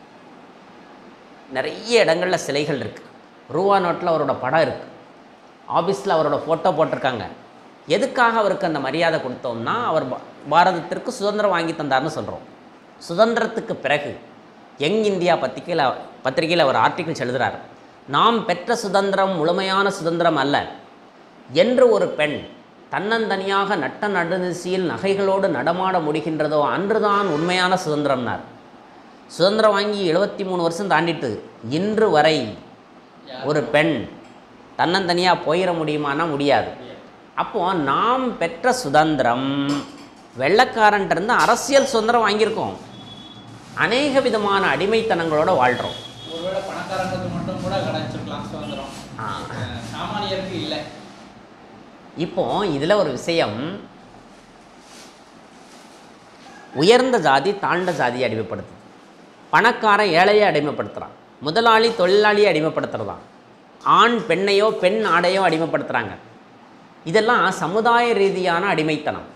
நிறைய இடங்களில் சிலைகள் இருக்குது ரூபா நோட்டில் அவரோட படம் இருக்குது ஆஃபீஸில் அவரோட ஃபோட்டோ போட்டிருக்காங்க எதுக்காக அவருக்கு அந்த மரியாதை கொடுத்தோம்னா அவர் பா- பாரதத்திற்கு சுதந்திரம் வாங்கி தந்தார்னு சொல்கிறோம் சுதந்திரத்துக்கு பிறகு யங் இந்தியா பத்திரிகையில் பத்திரிகையில் அவர் ஆர்டிகிள்ஸ் எழுதுறார் நாம் பெற்ற சுதந்திரம் முழுமையான சுதந்திரம் அல்ல என்று ஒரு பெண் தன்னந்தனியாக நட்ட நடுநிசையில் நகைகளோடு நடமாட முடிகின்றதோ அன்றுதான் உண்மையான சுதந்திரம்னார் சுதந்திரம் வாங்கி எழுபத்தி மூணு வருஷம் தாண்டிட்டு இன்று வரை ஒரு பெண் தன்னந்தனியாக போயிட முடியுமானா முடியாது அப்போ நாம் பெற்ற சுதந்திரம் வெள்ளைக்காரன்ட்ட இருந்து அரசியல் சுதந்திரம் வாங்கியிருக்கோம் அநேக விதமான அடிமைத்தனங்களோட வாழ்கிறோம் ஒருவேளை பணக்காரங்களுக்கு மட்டும் கூட கிடைச்சிருக்கலாம் சுதந்திரம் ஆ. அஹ் சாமானியருக்கு இல்லை இப்போ இதில் ஒரு விஷயம் உயர்ந்த ஜாதி தாழ்ந்த ஜாதியை அடிமைப்படுத்துது பணக்காரன் ஏழையை அடிமைப்படுத்துகிறான் முதலாளி தொழிலாளியை அடிமைப்படுத்துறதான் ஆண் பெண்ணையோ பெண் ஆடையோ அடிமைப்படுத்துகிறாங்க இதெல்லாம் சமுதாய ரீதியான அடிமைத்தனம்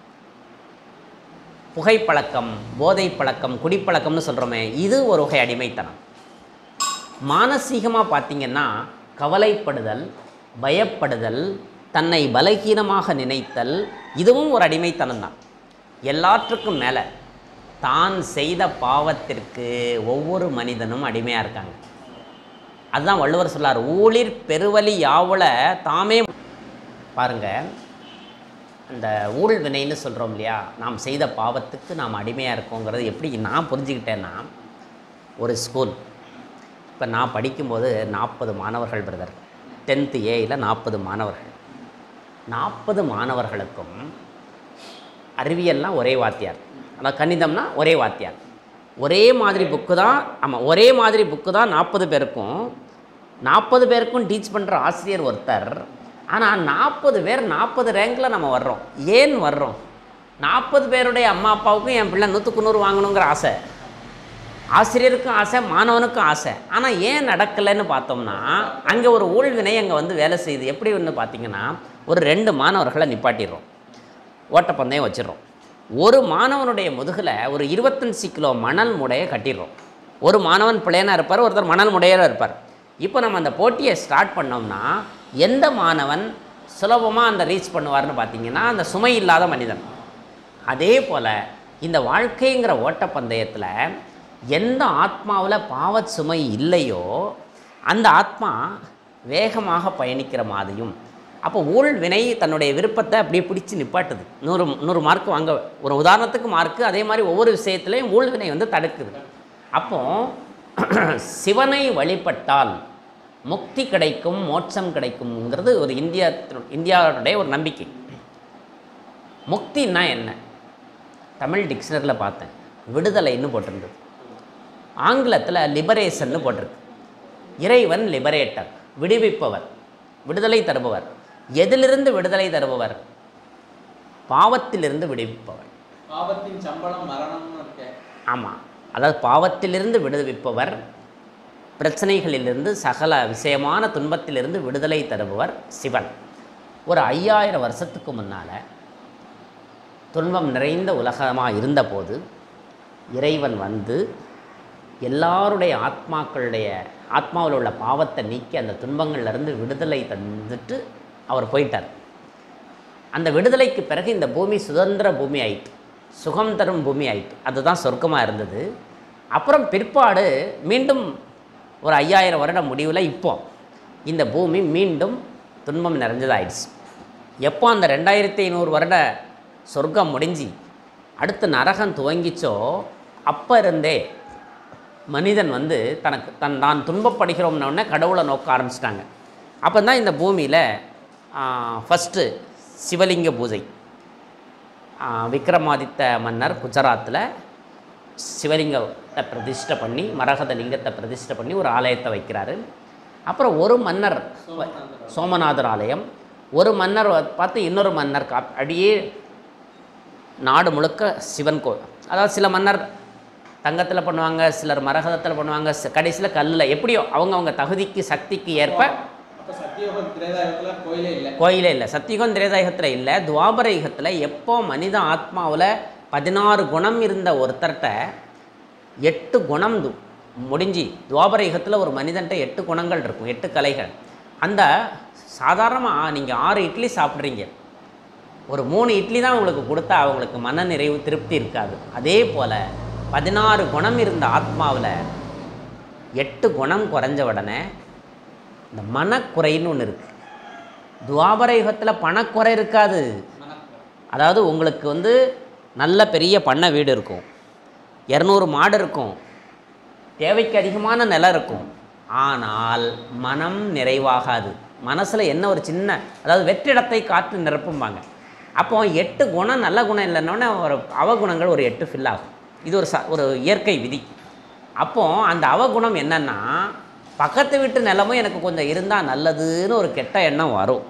புகைப்பழக்கம் போதை பழக்கம் குடிப்பழக்கம்னு சொல்கிறோமே இது ஒரு வகை அடிமைத்தனம் மானசீகமாக பார்த்தீங்கன்னா கவலைப்படுதல் பயப்படுதல் தன்னை பலகீனமாக நினைத்தல் இதுவும் ஒரு அடிமைத்தனம் தான் எல்லாற்றுக்கும் மேலே தான் செய்த பாவத்திற்கு ஒவ்வொரு மனிதனும் அடிமையாக இருக்காங்க அதுதான் வள்ளுவர் சொல்லார் ஊழிர் பெருவலி யாவுல தாமே பாருங்க அந்த ஊழ் வினைன்னு சொல்கிறோம் இல்லையா நாம் செய்த பாவத்துக்கு நாம் அடிமையாக இருக்கோங்கிறது எப்படி நான் புரிஞ்சுக்கிட்டேன்னா ஒரு ஸ்கூல் இப்போ நான் படிக்கும்போது நாற்பது மாணவர்கள் பிரதர் டென்த்து ஏயில் நாற்பது மாணவர்கள் நாற்பது மாணவர்களுக்கும் அறிவியல்லாம் ஒரே வாத்தியார் அதாவது கணிதம்னா ஒரே வாத்தியார் ஒரே மாதிரி புக்கு தான் ஆமாம் ஒரே மாதிரி புக்கு தான் நாற்பது பேருக்கும் நாற்பது பேருக்கும் டீச் பண்ணுற ஆசிரியர் ஒருத்தர் ஆனால் நாற்பது பேர் நாற்பது ரேங்கில் நம்ம வர்றோம் ஏன் வர்றோம் நாற்பது பேருடைய அம்மா அப்பாவுக்கும் என் பிள்ளை நூற்றுக்கு நூறு வாங்கணுங்கிற ஆசை ஆசிரியருக்கும் ஆசை மாணவனுக்கும் ஆசை ஆனால் ஏன் நடக்கலைன்னு பார்த்தோம்னா அங்கே ஒரு ஊழ்வினை அங்கே வந்து வேலை செய்யுது எப்படி ஒன்று பார்த்தீங்கன்னா ஒரு ரெண்டு மாணவர்களை நிப்பாட்டிடுறோம் ஓட்டப்பந்தயம் வச்சிடுறோம் ஒரு மாணவனுடைய முதுகில் ஒரு இருபத்தஞ்சு கிலோ மணல் முடையை கட்டிடுறோம் ஒரு மாணவன் பிள்ளையனாக இருப்பார் ஒருத்தர் மணல் முடையராக இருப்பார் இப்போ நம்ம அந்த போட்டியை ஸ்டார்ட் பண்ணோம்னா எந்த மாணவன் சுலபமாக அந்த ரீச் பண்ணுவார்னு பார்த்தீங்கன்னா அந்த சுமை இல்லாத மனிதன் அதே போல் இந்த வாழ்க்கைங்கிற ஓட்டப்பந்தயத்தில் எந்த ஆத்மாவில் பாவச் சுமை இல்லையோ அந்த ஆத்மா வேகமாக பயணிக்கிற மாதிரியும் அப்போ ஊழ் வினை தன்னுடைய விருப்பத்தை அப்படியே பிடிச்சு நிப்பாட்டுது நூறு நூறு மார்க் வாங்க ஒரு உதாரணத்துக்கு மார்க்கு அதே மாதிரி ஒவ்வொரு விஷயத்துலையும் ஊழ் வினை வந்து தடுக்குது அப்போ சிவனை வழிபட்டால் முக்தி கிடைக்கும் மோட்சம் கிடைக்கும்ங்கிறது ஒரு இந்தியா இந்தியாவுடைய ஒரு நம்பிக்கை முக்தின்னா என்ன தமிழ் டிக்ஷனரியில் பார்த்தேன் விடுதலைன்னு போட்டிருந்தது ஆங்கிலத்தில் லிபரேஷன்னு போட்டிருக்கு இறைவன் லிபரேட்டர் விடுவிப்பவர் விடுதலை தருபவர் எதிலிருந்து விடுதலை தருபவர் பாவத்திலிருந்து விடுவிப்பவர் பாவத்தின் சம்பளம் மரணம்னு இருக்கே ஆமாம் அதாவது பாவத்திலிருந்து விடுவிப்பவர் பிரச்சனைகளிலிருந்து சகல விஷயமான துன்பத்திலிருந்து விடுதலை தருபவர் சிவன் ஒரு ஐயாயிரம் வருஷத்துக்கு முன்னால் துன்பம் நிறைந்த உலகமாக இருந்தபோது இறைவன் வந்து எல்லாருடைய ஆத்மாக்களுடைய ஆத்மாவில் உள்ள பாவத்தை நீக்கி அந்த துன்பங்கள்லேருந்து விடுதலை தந்துட்டு அவர் போயிட்டார் அந்த விடுதலைக்கு பிறகு இந்த பூமி சுதந்திர பூமி ஆயிட்டு சுகம் தரும் பூமி ஆயிட்டு அதுதான் சொர்க்கமாக இருந்தது அப்புறம் பிற்பாடு மீண்டும் ஒரு ஐயாயிரம் வருட முடிவில் இப்போ இந்த பூமி மீண்டும் துன்பம் நிறைஞ்சதாயிடுச்சு எப்போ அந்த ரெண்டாயிரத்தி ஐநூறு வருட சொர்க்கம் முடிஞ்சு அடுத்து நரகம் துவங்கிச்சோ அப்போ இருந்தே மனிதன் வந்து தனக்கு தன் நான் துன்பப்படுகிறோம்னோடனே கடவுளை நோக்க ஆரம்பிச்சிட்டாங்க அப்போ தான் இந்த பூமியில் ஃபஸ்ட்டு சிவலிங்க பூஜை ஆ, விக்ரமாதித்த மன்னர் குஜராத்தில் சிவலிங்கத்தை பிரதிஷ்டை பண்ணி மரகத லிங்கத்தை பிரதிஷ்டை பண்ணி ஒரு ஆலயத்தை வைக்கிறாரு அப்புறம் ஒரு மன்னர் சோமநாதர் சோமநாதர் ஆலயம் ஒரு மன்னர் வ- பார்த்து இன்னொரு மன்னர் கா அப்படியே நாடு முழுக்க சிவன் கோ அதாவது சில மன்னர் தங்கத்தில் பண்ணுவாங்க சிலர் மரகதத்தில் பண்ணுவாங்க கடைசியில் கல்லில் எப்படியோ அவங்கவங்க தகுதிக்கு சக்திக்கு ஏற்ப அப்ப சத்தியோக திரேதாயுகத்துல கோயிலே இல்லை கோயிலே இல்லை சத்தியுகம் திரேதாயுகத்தில் இல்லை துவாபர யுகத்தில் எப்போ மனித ஆத்மாவில் பதினாறு குணம் இருந்த ஒருத்தர்கிட்ட எட்டு குணம் து- முடிஞ்சு துவாபர யுகத்தில் ஒரு மனிதன்ட்ட எட்டு குணங்கள் இருக்கும் எட்டு கலைகள் அந்த சாதாரணமாக நீங்கள் ஆறு இட்லி சாப்பிட்றீங்க ஒரு மூணு இட்லி தான் உங்களுக்கு கொடுத்தா அவங்களுக்கு மன நிறைவு திருப்தி இருக்காது அதே போல் பதினாறு குணம் இருந்த ஆத்மாவில் எட்டு குணம் குறைஞ்ச உடனே இந்த மனக்குறைன்னு ஒன்று இருக்குது துவாபர யுகத்தில் பணக்குறை இருக்காது மனக்குறை அதாவது உங்களுக்கு வந்து நல்ல பெரிய பண்ணை வீடு இருக்கும் இரநூறு மாடு இருக்கும் தேவைக்கு அதிகமான நிலம் இருக்கும் ஆனால் மனம் நிறைவாகாது மனசில் என்ன ஒரு சின்ன அதாவது வெற்றிடத்தை காற்று நிரப்பும்பாங்க அப்போ எட்டு குணம் நல்ல குணம் இல்லைன்னொன்னே ஒரு அவகுணங்கள் ஒரு எட்டு ஃபில் ஆகும் இது ஒரு ச ஒரு இயற்கை விதி அப்போ அந்த அவகுணம் என்னன்னா பக்கத்து வீட்டு நிலமும் எனக்கு கொஞ்சம் இருந்தால் நல்லதுன்னு ஒரு கெட்ட எண்ணம் வரும்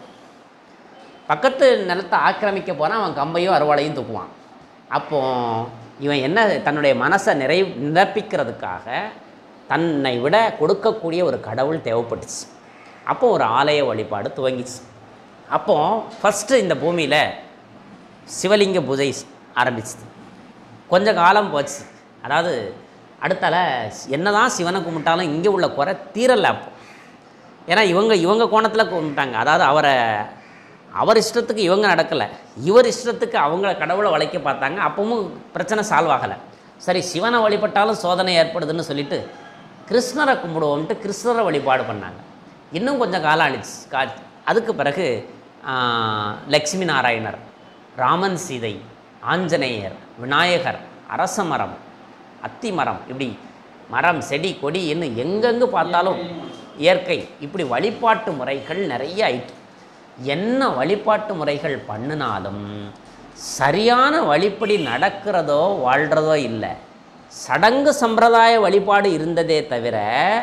பக்கத்து நிலத்தை ஆக்கிரமிக்க போனால் அவன் கம்பையும் அறுவாளையும் தூக்குவான் அப்போ இவன் என்ன தன்னுடைய மனசை நிறை நிரப்பிக்கிறதுக்காக தன்னை விட கொடுக்கக்கூடிய ஒரு கடவுள் தேவைப்பட்டுச்சு அப்போ ஒரு ஆலய வழிபாடு துவங்கிச்சு அப்போ ஃபஸ்ட்டு இந்த பூமியில் சிவலிங்க பூஜை ஆரம்பிச்சுது கொஞ்ச காலம் போச்சு அதாவது அடுத்தால என்னதான் சிவனை கும்பிட்டாலும் இங்கே உள்ள குறை தீரலை அப்போ ஏன்னா இவங்க இவங்க கோணத்தில் கும்பிட்டாங்க அதாவது அவரை அவர் இஷ்டத்துக்கு இவங்க நடக்கலை இவர் இஷ்டத்துக்கு அவங்கள கடவுளை வளைக்க பார்த்தாங்க அப்பவும் பிரச்சனை சால்வ் ஆகலை சரி சிவனை வழிபட்டாலும் சோதனை ஏற்படுதுன்னு சொல்லிட்டு கிருஷ்ணரை கும்பிடுவோம்ட்டு கிருஷ்ணரை வழிபாடு பண்ணாங்க இன்னும் கொஞ்சம் காலம் அழிச்சு கா அதுக்கு பிறகு ஆ, லக்ஷ்மி நாராயணர் ராமன் சீதை ஆஞ்சநேயர் விநாயகர் அரச மரம் அத்தி மரம் இப்படி மரம் செடி கொடி இன்னும் எங்கெங்கு பார்த்தாலும் இயற்கை இப்படி வழிபாட்டு முறைகள் நிறைய ஆயிட்டு என்ன வழிபாட்டு முறைகள் பண்ணினாலும் சரியான வழிப்படி நடக்கிறதோ வாழ்கிறதோ இல்லை சடங்கு சம்பிரதாய வழிபாடு இருந்ததே தவிர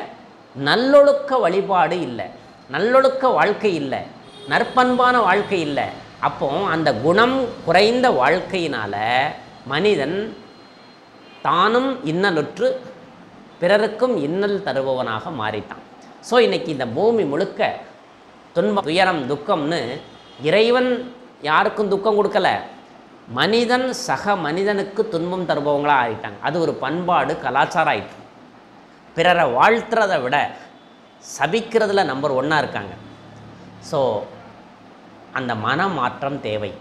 நல்லொழுக்க வழிபாடு இல்லை நல்லொழுக்க வாழ்க்கை இல்லை நற்பண்பான வாழ்க்கை இல்லை அப்போ அந்த குணம் குறைந்த வாழ்க்கையினால மனிதன் தானும் இன்னலுற்று பிறருக்கும் இன்னல் தருபவனாக மாறிட்டான் ஸோ இன்னைக்கு இந்த பூமி முழுக்க துன்பம் துயரம் துக்கம்னு இறைவன் யாருக்கும் துக்கம் கொடுக்கல மனிதன் சக மனிதனுக்கு துன்பம் தருபவங்களா ஆயிட்டாங்க அது ஒரு பண்பாடு கலாச்சாரம் ஆயிட்டு பிறரை வாழ்த்துறதை விட சபிக்கிறதுல நம்பர் ஒன்னாக இருக்காங்க ஸோ அந்த மன மாற்றம் தேவை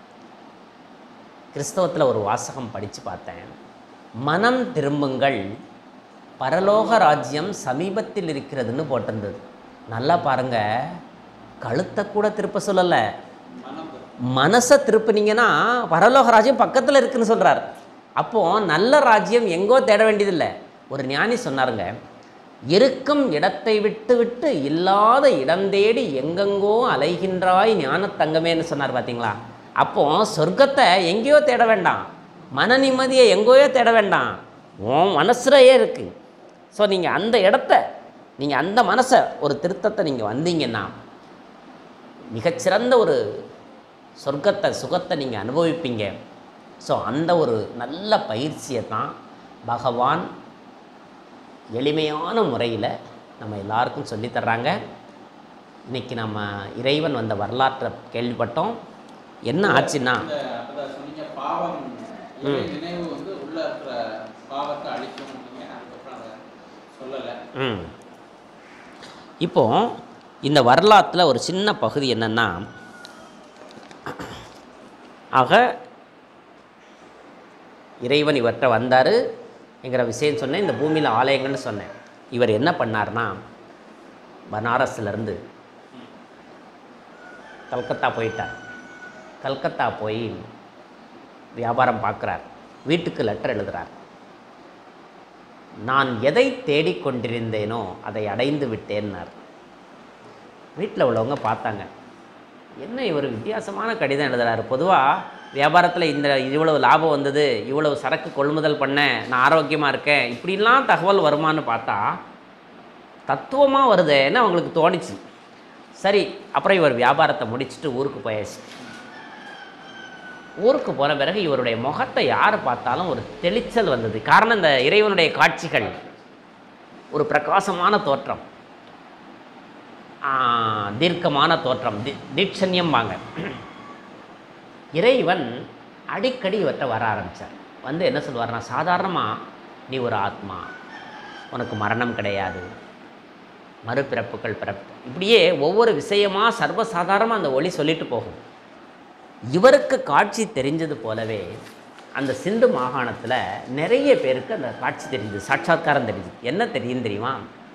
கிறிஸ்தவத்தில் ஒரு வாசகம் படித்து பார்த்தேன் மனம் திரும்புங்கள் பரலோக ராஜ்யம் சமீபத்தில் இருக்கிறதுன்னு போட்டிருந்தது நல்லா பாருங்க கழுத்தை கூட திருப்ப சொல்லலை மனம் மனசை திருப்புனீங்கன்னா பரலோக ராஜ்யம் பக்கத்தில் இருக்குன்னு சொல்கிறார் அப்போது நல்ல ராஜ்யம் எங்கோ தேட வேண்டியதில்லை ஒரு ஞானி சொன்னாருங்க இருக்கும் இடத்தை விட்டு விட்டு இல்லாத இடம் தேடி எங்கெங்கோ அலைகின்றாய் ஞானத்தங்கமேன்னு சொன்னார் பார்த்தீங்களா அப்போ சொர்க்கத்தை எங்கேயோ தேட வேண்டாம் மன நிம்மதியை எங்கேயோ தேட வேண்டாம் உன் மனசுலையே இருக்குது ஸோ நீங்கள் அந்த இடத்த நீங்கள் அந்த மனசை ஒரு திருத்தத்தை நீங்கள் வந்தீங்கன்னா மிகச்சிறந்த ஒரு சொர்க்கத்தை சுகத்தை நீங்கள் அனுபவிப்பீங்க ஸோ அந்த ஒரு நல்ல பயிற்சியை தான் பகவான் எளிமையான முறையில் நம்ம எல்லாருக்கும் சொல்லித் தர்றாங்க இன்னைக்கு நம்ம இறைவன் வந்த வரலாற்றை கேள்விப்பட்டோம் என்ன ஆச்சுன்னா இந்த அப்பதான் சொன்னீங்க பாவம் இறை நினைவு வந்து உள்ள இருக்கிற பாவத்தை அழிக்கும் அப்படிங்க அதுக்கப்புறம் அதை சொல்லலை ம் இப்போ இந்த வரலாற்றில் ஒரு சின்ன பகுதி என்னென்னா ஆக இறைவன் இவர்கிட்ட வந்தார் என்கிற விஷயம் சொன்னேன் இந்த பூமியில் ஆலயங்கள்னு சொன்னேன் இவர் என்ன பண்ணார்னா பனாரஸ்லேருந்து கல்கத்தா போயிட்டார் கல்கத்தா போய் வியாபாரம் பார்க்குறார் வீட்டுக்கு லெட்டர் எழுதுறார் நான் எதை தேடிக்கொண்டிருந்தேனோ அதை அடைந்து விட்டேன்னார் வீட்டில் உள்ளவங்க பார்த்தாங்க என்ன இவர் வித்தியாசமான கடிதம் எழுதுறாரு பொதுவாக வியாபாரத்தில் இந்த இவ்வளவு லாபம் வந்தது இவ்வளவு சரக்கு கொள்முதல் பண்ணேன் நான் ஆரோக்கியமாக இருக்கேன் இப்படிலாம் தகவல் வருமான்னு பார்த்தா தத்துவமாக வருதேன்னு அவங்களுக்கு தோணுச்சு சரி அப்புறம் இவர் வியாபாரத்தை முடிச்சுட்டு ஊருக்கு போயாச்சு ஊருக்கு போன பிறகு இவருடைய முகத்தை யார் பார்த்தாலும் ஒரு தெளிச்சல் வந்தது காரணம் இந்த இறைவனுடைய காட்சிகள் ஒரு பிரகாசமான தோற்றம் ஆ, தீர்க்கமான தோற்றம் தி தீட்சண்யம்பாங்க இறைவன் அடிக்கடி இவர்கிட்ட வர ஆரம்பித்தார் வந்து என்ன சொல்லுவார்னா சாதாரணமாக நீ ஒரு ஆத்மா உனக்கு மரணம் கிடையாது மறுபிறப்புகள் பிறப்பு இப்படியே ஒவ்வொரு விஷயமாக சர்வசாதாரணமாக அந்த ஒளி சொல்லிட்டு போகும் இவருக்கு காட்சி தெரிஞ்சது போலவே அந்த சிந்து மாகாணத்தில் நிறைய பேருக்கு அந்த காட்சி தெரியுது சாட்சாத்காரம் தெரியுது என்ன தெரியும் தெரியுமா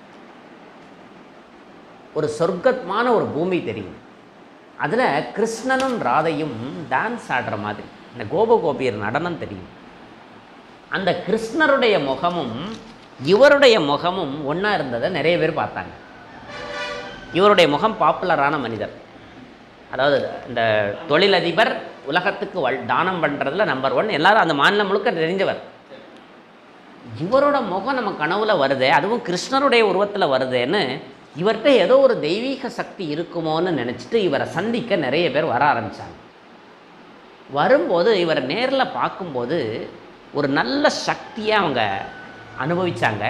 ஒரு சொர்க்கமான ஒரு பூமி தெரியும் அதில் கிருஷ்ணனும் ராதையும் டான்ஸ் ஆடுற மாதிரி இந்த கோபகோபியர் நடனம் தெரியும் அந்த கிருஷ்ணருடைய முகமும் இவருடைய முகமும் ஒன்றா இருந்ததை நிறைய பேர் பார்த்தாங்க இவருடைய முகம் பாப்புலரான மனிதர் அதாவது இந்த தொழிலதிபர் உலகத்துக்கு வல் தானம் பண்ணுறதுல நம்பர் ஒன் எல்லாரும் அந்த மாநிலம் முழுக்க தெரிஞ்சவர் இவரோட முகம் நம்ம கனவுல வருதே அதுவும் கிருஷ்ணருடைய உருவத்தில் வருதேன்னு இவர்கிட்ட ஏதோ ஒரு தெய்வீக சக்தி இருக்குமோன்னு நினச்சிட்டு இவரை சந்திக்க நிறைய பேர் வர ஆரம்பித்தாங்க வரும்போது இவரை நேரில் பார்க்கும்போது ஒரு நல்ல சக்தியை அவங்க அனுபவிச்சாங்க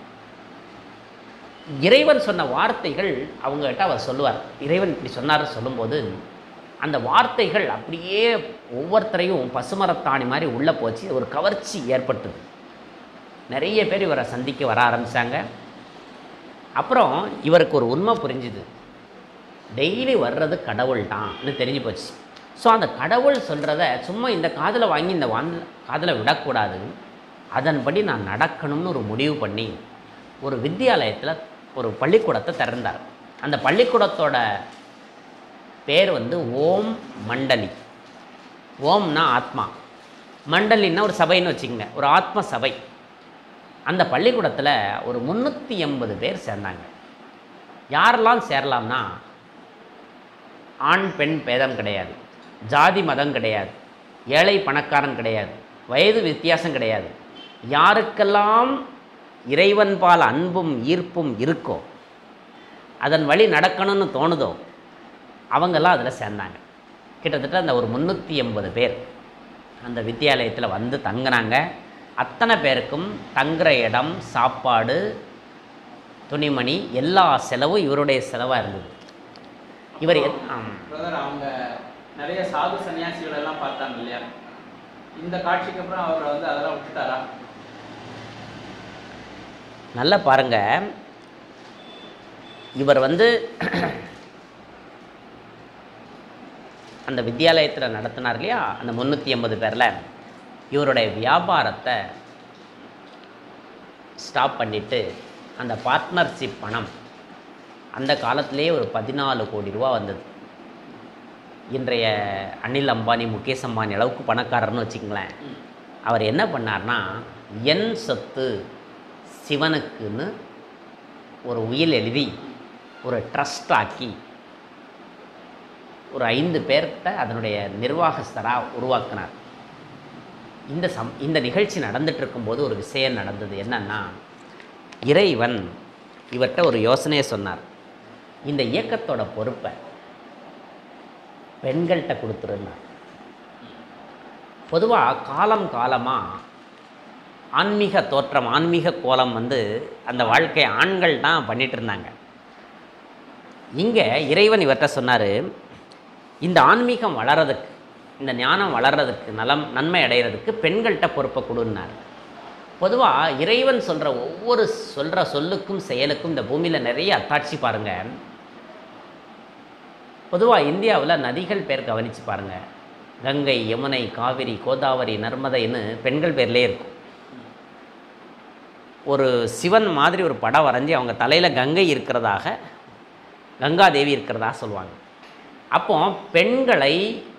இறைவன் சொன்ன வார்த்தைகள் அவங்ககிட்ட அவர் சொல்லுவார் இறைவன் இப்படி சொன்னார் சொல்லும்போது அந்த வார்த்தைகள் அப்படியே ஒவ்வொருத்தரையும் பசுமரத்தாணி மாதிரி உள்ளே போச்சு ஒரு கவர்ச்சி ஏற்பட்டது நிறைய பேர் இவரை சந்திக்க வர ஆரம்பித்தாங்க அப்புறம் இவருக்கு ஒரு உண்மை புரிஞ்சுது டெய்லி வர்றது கடவுள் தான்னு தெரிஞ்சு போச்சு ஸோ அந்த கடவுள் சொல்கிறத சும்மா இந்த காதில் வாங்கி இந்த வாந்த காதில் விடக்கூடாது அதன்படி நான் நடக்கணும்னு ஒரு முடிவு பண்ணி ஒரு வித்தியாலயத்தில் ஒரு பள்ளிக்கூடத்தை திறந்தார் அந்த பள்ளிக்கூடத்தோட பேர் வந்து ஓம் மண்டலி ஓம்னா ஆத்மா மண்டலின்னா ஒரு சபைன்னு வச்சுக்கோங்க ஒரு ஆத்ம சபை அந்த பள்ளிக்கூடத்தில் ஒரு முந்நூற்றி எண்பது பேர் சேர்ந்தாங்க யாரெல்லாம் சேரலாம்னா ஆண் பெண் பேதம் கிடையாது ஜாதி மதம் கிடையாது ஏழை பணக்காரன் கிடையாது வயது வித்தியாசம் கிடையாது யாருக்கெல்லாம் இறைவன் பால் அன்பும் ஈர்ப்பும் இருக்கோ அதன் வழி நடக்கணும்னு தோணுதோ அவங்கெல்லாம் அதில் சேர்ந்தாங்க கிட்டத்தட்ட அந்த ஒரு முந்நூற்றி எண்பது பேர் அந்த வித்தியாலயத்தில் வந்து தங்குனாங்க அத்தனை பேருக்கும் தங்குற இடம் சாப்பாடு துணிமணி எல்லா செலவும் இவருடைய செலவாக இருந்தது இவர் எத்- ஆம். பிரதர் அவங்க நிறைய சாது சன்னியாசிகள் எல்லாம் பார்த்தாங்க இல்லையா இந்த காட்சிக்கு அப்புறம் அவர் வந்து அதெல்லாம் விட்டுட்டாரா நல்லா பாருங்க இவர் வந்து அந்த வித்தியாலயத்தில் நடத்தினார் இல்லையா அந்த முந்நூற்றி எண்பது பேரில் இவருடைய வியாபாரத்தை ஸ்டாப் பண்ணிவிட்டு அந்த பார்ட்னர்ஷிப் பணம் அந்த காலத்திலேயே ஒரு பதினாலு கோடி ரூபா வந்தது இன்றைய அனில் அம்பானி முகேஷ் அம்பானி அளவுக்கு பணக்காரர்னு வச்சுக்கங்களேன் அவர் என்ன பண்ணார்னா என் சொத்து சிவனுக்குன்னு ஒரு உயில் எழுதி ஒரு ட்ரஸ்ட் ஆக்கி ஒரு ஐந்து பேர்கிட்ட அதனுடைய நிர்வாகஸ்தராக உருவாக்கினார் இந்த சம் இந்த நிகழ்ச்சி நடந்துட்டு இருக்கும்போது ஒரு விஷயம் நடந்தது என்னன்னா இறைவன் இவர்கிட்ட ஒரு யோசனையை சொன்னார் இந்த இயக்கத்தோட பொறுப்பை பெண்கள்கிட்ட கொடுத்துருந்தார் பொதுவாக காலம் காலமாக ஆன்மீக தோற்றம் ஆன்மீக கோலம் வந்து அந்த வாழ்க்கை ஆண்கள் தான் பண்ணிட்டு இருந்தாங்க இங்கே இறைவன் இவர்கிட்ட சொன்னார் இந்த ஆன்மீகம் வளர்றதுக்கு இந்த ஞானம் வளர்றதுக்கு நலம் நன்மை அடைகிறதுக்கு பெண்கள்கிட்ட பொறுப்பை கொடுன்னார் பொதுவாக இறைவன் சொல்கிற ஒவ்வொரு சொல்கிற சொல்லுக்கும் செயலுக்கும் இந்த பூமியில் நிறைய அத்தாட்சி பாருங்கள் பொதுவாக இந்தியாவில் நதிகள் பேர் கவனித்து பாருங்கள் கங்கை யமுனை காவிரி கோதாவரி நர்மதைன்னு பெண்கள் பேர்லேயே இருக்கும் ஒரு சிவன் மாதிரி ஒரு படம் வரைஞ்சி அவங்க தலையில் கங்கை இருக்கிறதாக கங்காதேவி இருக்கிறதா சொல்லுவாங்க அப்போ பெண்களை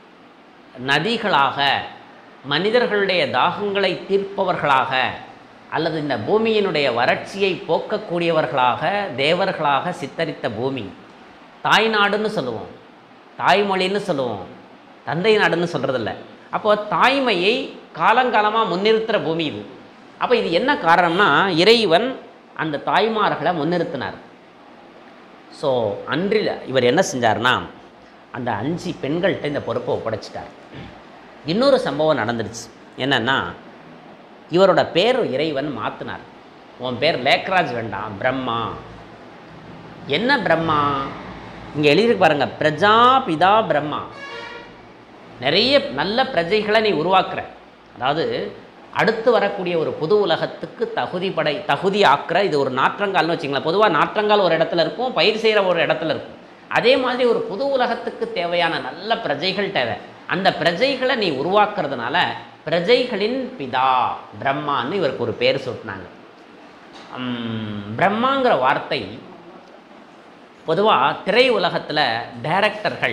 நதிகளாக மனிதர்களுடைய தாகங்களை தீர்ப்பவர்களாக அல்லது இந்த பூமியினுடைய வறட்சியை போக்கக்கூடியவர்களாக தேவர்களாக சித்தரித்த பூமி தாய்நாடுன்னு சொல்லுவோம் தாய்மொழின்னு சொல்லுவோம் தந்தை நாடுன்னு சொல்கிறதில்ல அப்போ தாய்மையை காலங்காலமாக முன்னிறுத்துகிற பூமி இது அப்போ இது என்ன காரணம்னா இறைவன் அந்த தாய்மார்களை முன்னிறுத்தினார் ஸோ அன்றில் இவர் என்ன செஞ்சார்னா அந்த அஞ்சு பெண்கள்கிட்ட இந்த பொறுப்பை ஒப்படைச்சிட்டார் இன்னொரு சம்பவம் நடந்துருச்சு என்னன்னா இவரோட பேர் இறைவன் மாற்றினார் உன் பேர் லேக்ராஜ் வேண்டாம் பிரம்மா என்ன பிரம்மா இங்கே எழுதியிருக்கு பாருங்க பிரஜாபிதா பிரம்மா நிறைய நல்ல பிரஜைகளை நீ உருவாக்குற அதாவது அடுத்து வரக்கூடிய ஒரு புது உலகத்துக்கு தகுதி படை தகுதி ஆக்குற இது ஒரு நாற்றங்கால்னு வச்சுங்களேன் பொதுவாக நாற்றங்கால் ஒரு இடத்துல இருக்கும் பயிர் செய்கிற ஒரு இடத்துல இருக்கும் அதே மாதிரி ஒரு புது உலகத்துக்கு தேவையான நல்ல பிரஜைகள் தேவை அந்த பிரஜைகளை நீ உருவாக்குறதுனால பிரஜைகளின் பிதா பிரம்மான்னு இவருக்கு ஒரு பேர் சூட்டினாங்க உம், பிரம்மாங்கிற வார்த்தை பொதுவாக திரை உலகத்தில் டைரக்டர்கள்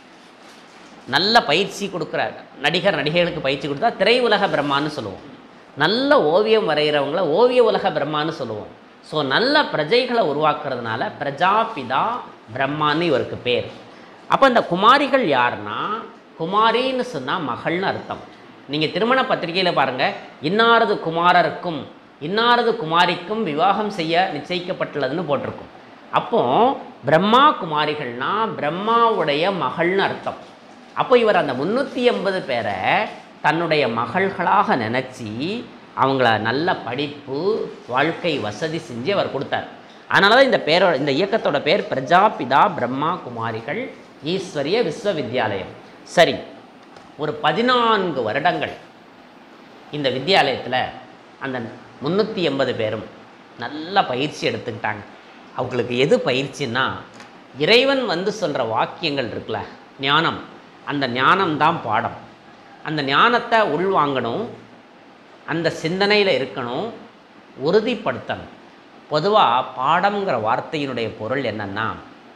நல்ல பயிற்சி கொடுக்குற நடிகர் நடிகைகளுக்கு பயிற்சி கொடுத்தா திரை உலக பிரம்மான்னு சொல்லுவோம் நல்ல ஓவியம் வரைகிறவங்கள ஓவிய உலக பிரம்மான்னு சொல்லுவோம் ஸோ நல்ல பிரஜைகளை உருவாக்குறதுனால பிரஜாபிதா பிரம்மான்னு இவருக்கு பேர் அப்போ இந்த குமாரிகள் யாருன்னா குமாரின்னு சொன்னால் மகள்னு அர்த்தம் நீங்கள் திருமண பத்திரிகையில் பாருங்கள் இன்னாரது குமாரருக்கும் இன்னாரது குமாரிக்கும் விவாகம் செய்ய நிச்சயிக்கப்பட்டுள்ளதுன்னு போட்டிருக்கும் அப்போ பிரம்மா குமாரிகள்னா பிரம்மாவுடைய மகள்னு அர்த்தம் அப்போ இவர் அந்த முந்நூற்றி எண்பது பேரை தன்னுடைய மகள்களாக நினச்சி அவங்கள நல்ல படிப்பு வாழ்க்கை வசதி செஞ்சு அவர் கொடுத்தார் அதனால தான் இந்த பேரோட இந்த இயக்கத்தோட பேர் பிரஜாபிதா பிரம்மா குமாரிகள் ஈஸ்வரிய விஸ்வவித்யாலயம் சரி ஒரு பதினான்கு வருடங்கள் இந்த வித்யாலயத்தில் அந்த முந்நூற்றி எண்பது பேரும் நல்ல பயிற்சி எடுத்துக்கிட்டாங்க அவங்களுக்கு எது பயிற்சின்னா இறைவன் வந்து சொல்கிற வாக்கியங்கள் இருக்குல்ல ஞானம் அந்த ஞானம்தான் பாடம் அந்த ஞானத்தை உள்வாங்கணும் அந்த சிந்தனையில் இருக்கணும் உறுதிப்படுத்தணும் பொதுவாக பாடம்ங்கிற வார்த்தையினுடைய பொருள் என்னன்னா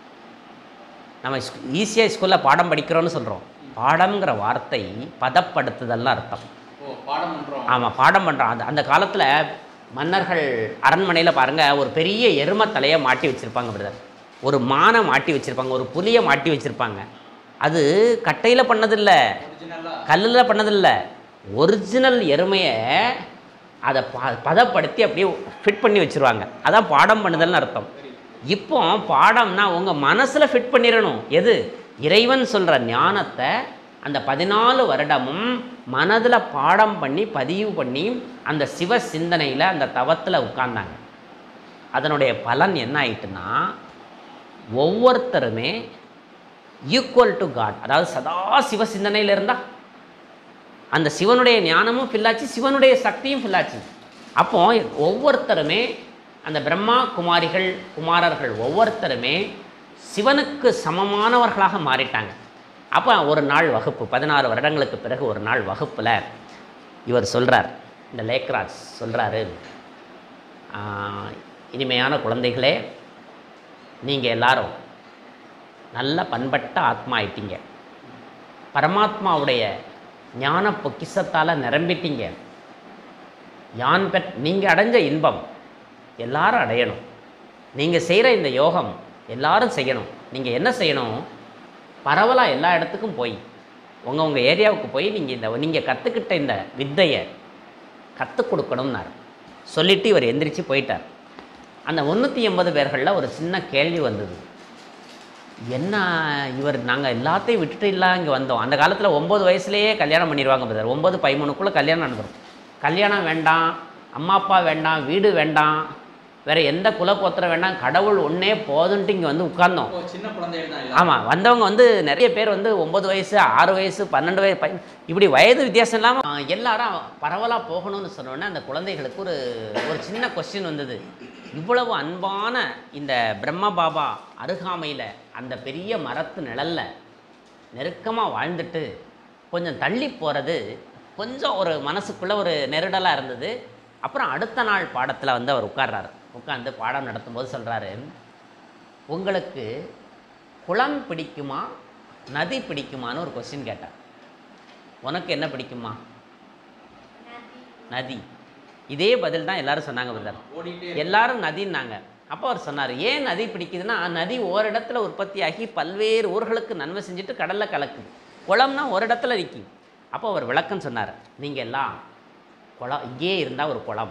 நம்ம ஈஸியாக ஸ்கூலில் பாடம் படிக்கிறோன்னு சொல்கிறோம் பாடம்ங்கிற வார்த்தை பதப்படுத்துதல்னு அர்த்தம் ஓ பாடம் பண்றோம் ஆமாம் பாடம் பண்ணுறான் அந்த அந்த காலத்தில் மன்னர்கள் அரண்மனையில் பாருங்கள் ஒரு பெரிய எருமை தலையை மாட்டி வச்சுருப்பாங்க பிரதர் ஒரு மானை மாட்டி வச்சுருப்பாங்க ஒரு புலியை மாட்டி வச்சுருப்பாங்க அது கட்டையில் பண்ணதில்ல ஒரிஜினலா கல்லில் பண்ணதில்ல ஒரிஜினல் எருமையை அதை ப பதப்படுத்தி அப்படியே ஃபிட் பண்ணி வச்சுருவாங்க அதான் பாடம் பண்ணுதல்னு அர்த்தம் இப்போ பாடம்னா உங்கள் மனசில் ஃபிட் பண்ணிடணும் எது இறைவன் சொல்கிற ஞானத்தை அந்த பதினாலு வருடமும் மனதில் பாடம் பண்ணி பதிவு பண்ணி அந்த சிவ சிந்தனையில் அந்த தவத்தில் உட்கார்ந்தாங்க அதனுடைய பலன் என்ன ஆயிட்டுன்னா ஒவ்வொருத்தருமே ஈக்குவல் டு காட் அதாவது சதா சிவ சிந்தனையில் இருந்தால் அந்த சிவனுடைய ஞானமும் ஃபில்லாச்சு சிவனுடைய சக்தியும் ஃபில்லாச்சு அப்போ ஒவ்வொருத்தருமே அந்த பிரம்மா குமாரிகள் குமாரர்கள் ஒவ்வொருத்தருமே சிவனுக்கு சமமானவர்களாக மாறிட்டாங்க அப்போ ஒரு நாள் வகுப்பு பதினாறு வருடங்களுக்கு பிறகு ஒரு நாள் வகுப்பில் இவர் சொல்கிறார் இந்த லேக்ராஜ் சொல்கிறாரு இனிமையான குழந்தைகளே நீங்கள் எல்லாரும் நல்ல பண்பட்ட ஆத்மா ஆயிட்டீங்க பரமாத்மாவுடைய ஞான பொக்கிஷத்தால் நிரம்பிட்டீங்க யான் பெற் நீங்கள் அடைஞ்ச இன்பம் எல்லாரும் அடையணும் நீங்கள் செய்கிற இந்த யோகம் எல்லாரும் செய்யணும் நீங்கள் என்ன செய்யணும் பரவலாக எல்லா இடத்துக்கும் போய் உங்கள் உங்கள் ஏரியாவுக்கு போய் நீங்கள் இந்த நீங்கள் கற்றுக்கிட்ட இந்த வித்தையை கற்றுக் கொடுக்கணும்னார் சொல்லிட்டு இவர் எந்திரிச்சு போயிட்டார் அந்த முந்நூற்றி எண்பது பேர்களில் ஒரு சின்ன கேள்வி வந்தது என்ன இவர் நாங்கள் எல்லாத்தையும் விட்டுட்டு இல்லை இங்கே வந்தோம் அந்த காலத்தில் ஒம்பது வயசுலேயே கல்யாணம் பண்ணிடுவாங்க பிரதர் ஒம்பது பதிமூணுக்குள்ளே கல்யாணம் நடந்துடும் கல்யாணம் வேண்டாம் அம்மா அப்பா வேண்டாம் வீடு வேண்டாம் வேறு எந்த குலக்கோத்திரம் வேண்டாம் கடவுள் ஒன்றே போதுன்ட்டு இங்கே வந்து உட்கார்ந்தோம் இப்போ சின்ன குழந்தைகள் தான் இல்லை ஆமாம் வந்தவங்க வந்து நிறைய பேர் வந்து ஒம்பது வயசு ஆறு வயசு பன்னெண்டு வயசு பை இப்படி வயது வித்தியாசம் இல்லாமல் எல்லாரும் பரவலாக போகணும்னு சொன்னோடனே அந்த குழந்தைகளுக்கு ஒரு ஒரு சின்ன கொஸ்டின் வந்தது இவ்வளவு அன்பான இந்த பிரம்ம பாபா அருகாமையில் அந்த பெரிய மரத்து நிழல்ல நெருக்கமாக வாழ்ந்துட்டு கொஞ்சம் தள்ளி போகிறது கொஞ்சம் ஒரு மனசுக்குள்ளே ஒரு நெருடலாக இருந்தது அப்புறம் அடுத்த நாள் பாடத்தில் வந்து அவர் உட்கார்றாரு உட்காந்து பாடம் நடத்தும்போது சொல்கிறாரு உங்களுக்கு குளம் பிடிக்குமா நதி பிடிக்குமான்னு ஒரு கொஸ்டின் கேட்டார் உனக்கு என்ன பிடிக்குமா நதி இதே பதில் தான் எல்லாரும் சொன்னாங்க பிரதர் ஓடிட்டே எல்லாரும் நதின்னாங்க அப்போ அவர் சொன்னார் ஏன் நதி பிடிக்குதுன்னா நதி ஓரிடத்துல உற்பத்தியாகி பல்வேறு ஊர்களுக்கு நன்மை செஞ்சுட்டு கடலில் கலக்குது குளம்னா ஒரு இடத்துல நிற்கும் அப்போ அவர் விளக்கம் சொன்னார் நீங்கள் எல்லாம் குளம் இங்கேயே இருந்தால் ஒரு குளம்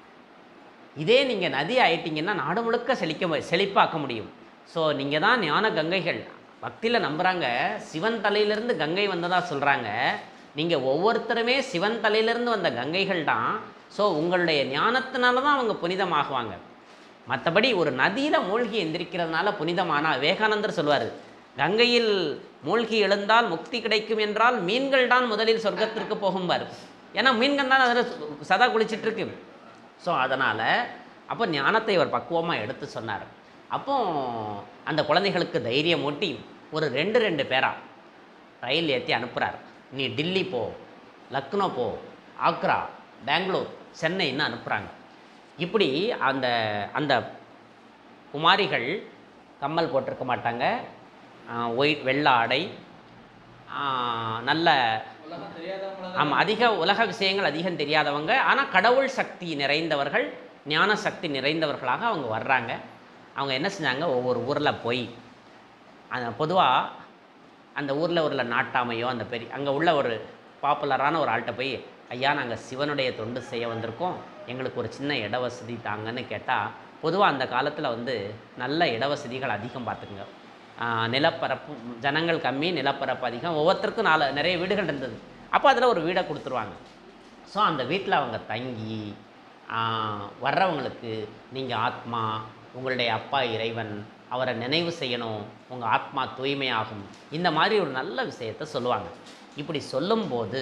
இதே நீங்கள் நதி ஆயிட்டீங்கன்னா நாடு முழுக்க செழிக்க மு- செழிப்பாக்க முடியும் ஸோ நீங்கள் தான் ஞான கங்கைகள் பக்தியில் நம்புகிறாங்க சிவன் தலையிலிருந்து கங்கை வந்ததாக சொல்கிறாங்க நீங்கள் ஒவ்வொருத்தருமே சிவன் தலையிலிருந்து வந்த கங்கைகள் தான் ஸோ உங்களுடைய ஞானத்தினால தான் அவங்க புனிதமாகுவாங்க மற்றபடி ஒரு நதியில் மூழ்கி எந்திரிக்கிறதுனால புனிதமானா விவேகானந்தர் சொல்வார் கங்கையில் மூழ்கி எழுந்தால் முக்தி கிடைக்கும் என்றால் மீன்கள் தான் முதலில் சொர்க்கத்திற்கு போகும்பார் ஏன்னா மீன்கள் தான் அதில் சதா குளிச்சிட்டு இருக்கு ஸோ அதனால் அப்போ ஞானத்தை அவர் பக்குவமாக எடுத்து சொன்னார் அப்போ அந்த குழந்தைகளுக்கு தைரியம் ஊட்டி ஒரு ரெண்டு ரெண்டு பேரா ரயில் ஏற்றி அனுப்புகிறார் நீ டில்லி போ லக்னோ போ ஆக்ரா பெங்களூர் சென்னைன்னு அனுப்புகிறாங்க இப்படி அந்த அந்த குமாரிகள் கம்மல் போட்டிருக்க மாட்டாங்க ஒயிட் வெள்ளை ஆடை ஆ, நல்ல உலகம் தெரியாதவங்கள ஆமாம் அதிக உலக விஷயங்கள் அதிகம் தெரியாதவங்க ஆனால் கடவுள் சக்தி நிறைந்தவர்கள் ஞான சக்தி நிறைந்தவர்களாக அவங்க வர்றாங்க அவங்க என்ன செஞ்சாங்க ஒவ்வொரு ஊரில் போய் அந்த பொதுவாக அந்த ஊரில் உள்ள நாட்டாமையோ அந்த பெரிய அங்கே உள்ள ஒரு பாப்புலரான ஒரு ஆள்கிட்ட போய் ஐயா நாங்கள் சிவனுடைய தொண்டு செய்ய வந்திருக்கோம் எங்களுக்கு ஒரு சின்ன இட வசதி தாங்கன்னு கேட்டால் பொதுவாக அந்த காலத்தில் வந்து நல்ல இட வசதிகள் அதிகம் பார்த்துக்குங்க ஆஹ் நிலப்பரப்பு ஜனங்கள் கம்மி நிலப்பரப்பு அதிகம் ஒவ்வொருத்தருக்கும் நாலு நிறைய வீடுகள் இருந்தது அப்போ அதில் ஒரு வீடை கொடுத்துருவாங்க ஸோ அந்த வீட்டில் அவங்க தங்கி ஆஹ் வர்றவங்களுக்கு நீங்கள் ஆத்மா உங்களுடைய அப்பா இறைவன் அவரை நினைவு செய்யணும் உங்கள் ஆத்மா தூய்மையாகும் இந்த மாதிரி ஒரு நல்ல விஷயத்த சொல்லுவாங்க இப்படி சொல்லும்போது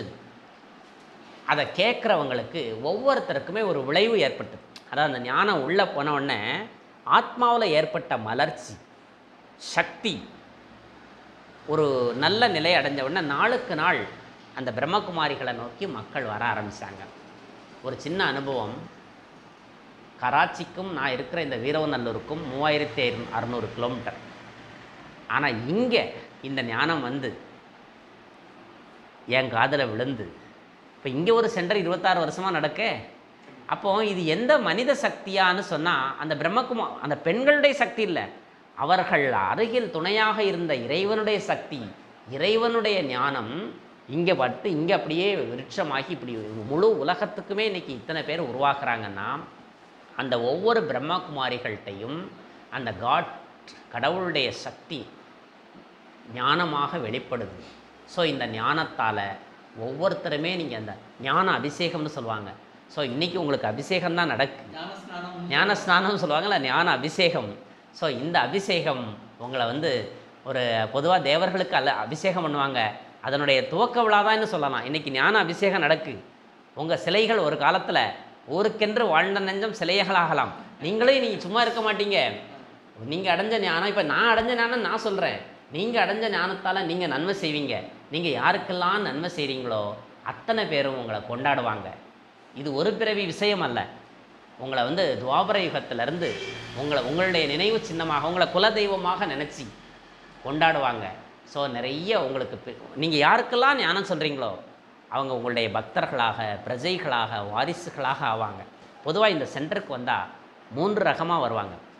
அதை கேட்குறவங்களுக்கு ஒவ்வொருத்தருக்குமே ஒரு விளைவு ஏற்பட்டது அதாவது அந்த ஞானம் உள்ளே போன உடனே ஆத்மாவில் ஏற்பட்ட மலர்ச்சி சக்தி ஒரு நல்ல நிலை அடைஞ்ச உடனே நாளுக்கு நாள் அந்த பிரம்மகுமாரிகளை நோக்கி மக்கள் வர ஆரம்பித்தாங்க ஒரு சின்ன அனுபவம் கராச்சிக்கும் நான் இருக்கிற இந்த வீரவநல்லூருக்கும் மூவாயிரத்தி அறுநூறு கிலோமீட்டர் ஆனால் இங்கே இந்த ஞானம் வந்து என் காதில் விழுந்து இப்போ இங்கே ஒரு சென்டர் இருபத்தாறு வருஷமாக நடக்க அப்போ இது எந்த மனித சக்தியான்னு சொன்னால் அந்த பிரம்மகுமா அந்த பெண்களுடைய சக்தி இல்லை அவர்கள் அருகில் துணையாக இருந்த இறைவனுடைய சக்தி இறைவனுடைய ஞானம் இங்கே பட்டு இங்கே அப்படியே விருட்சமாகி இப்படி முழு உலகத்துக்குமே இன்னைக்கு இத்தனை பேர் உருவாக்குறாங்கன்னா அந்த ஒவ்வொரு பிரம்மகுமாரிகள்கிட்டையும் அந்த காட் கடவுளுடைய சக்தி ஞானமாக வெளிப்படுது ஸோ இந்த ஞானத்தால் ஒவ்வொருத்தருமே நீங்கள் அந்த ஞான அபிஷேகம்னு சொல்லுவாங்க ஸோ இன்றைக்கி உங்களுக்கு அபிஷேகம் தான் நடக்கு ஞானஸ்நானம் ஞான ஸ்நானம் சொல்லுவாங்கல்ல ஞான அபிஷேகம் ஸோ இந்த அபிஷேகம் உங்களை வந்து ஒரு பொதுவாக தேவர்களுக்கு அல்ல அபிஷேகம் பண்ணுவாங்க அதனுடைய துவக்க விழா தான் சொல்லலாம் இன்றைக்கி ஞான அபிஷேகம் நடக்கு உங்கள் சிலைகள் ஒரு காலத்தில் ஊருக்கென்று வாழ்ந்த நெஞ்சம் சிலைகளாகலாம் நீங்களே நீங்கள் சும்மா இருக்க மாட்டீங்க நீங்கள் அடைஞ்ச ஞானம் இப்போ நான் அடைஞ்ச ஞானம் நான் சொல்கிறேன் நீங்கள் அடைஞ்ச ஞானத்தால் நீங்கள் நன்மை செய்வீங்க நீங்கள் யாருக்கெல்லாம் நன்மை செய்கிறீங்களோ அத்தனை பேரும் உங்களை கொண்டாடுவாங்க இது ஒரு பிறவி விஷயம் அல்ல உங்களை வந்து துவாபர யுகத்திலிருந்து உங்களை உங்களுடைய நினைவு சின்னமாக உங்களை குலதெய்வமாக நினச்சி கொண்டாடுவாங்க ஸோ நிறைய உங்களுக்கு நீங்கள் யாருக்கெல்லாம் ஞானம் சொல்கிறீங்களோ அவங்க உங்களுடைய பக்தர்களாக பிரஜைகளாக வாரிசுகளாக ஆவாங்க பொதுவாக இந்த சென்டருக்கு வந்தால் மூன்று ரகமாக வருவாங்க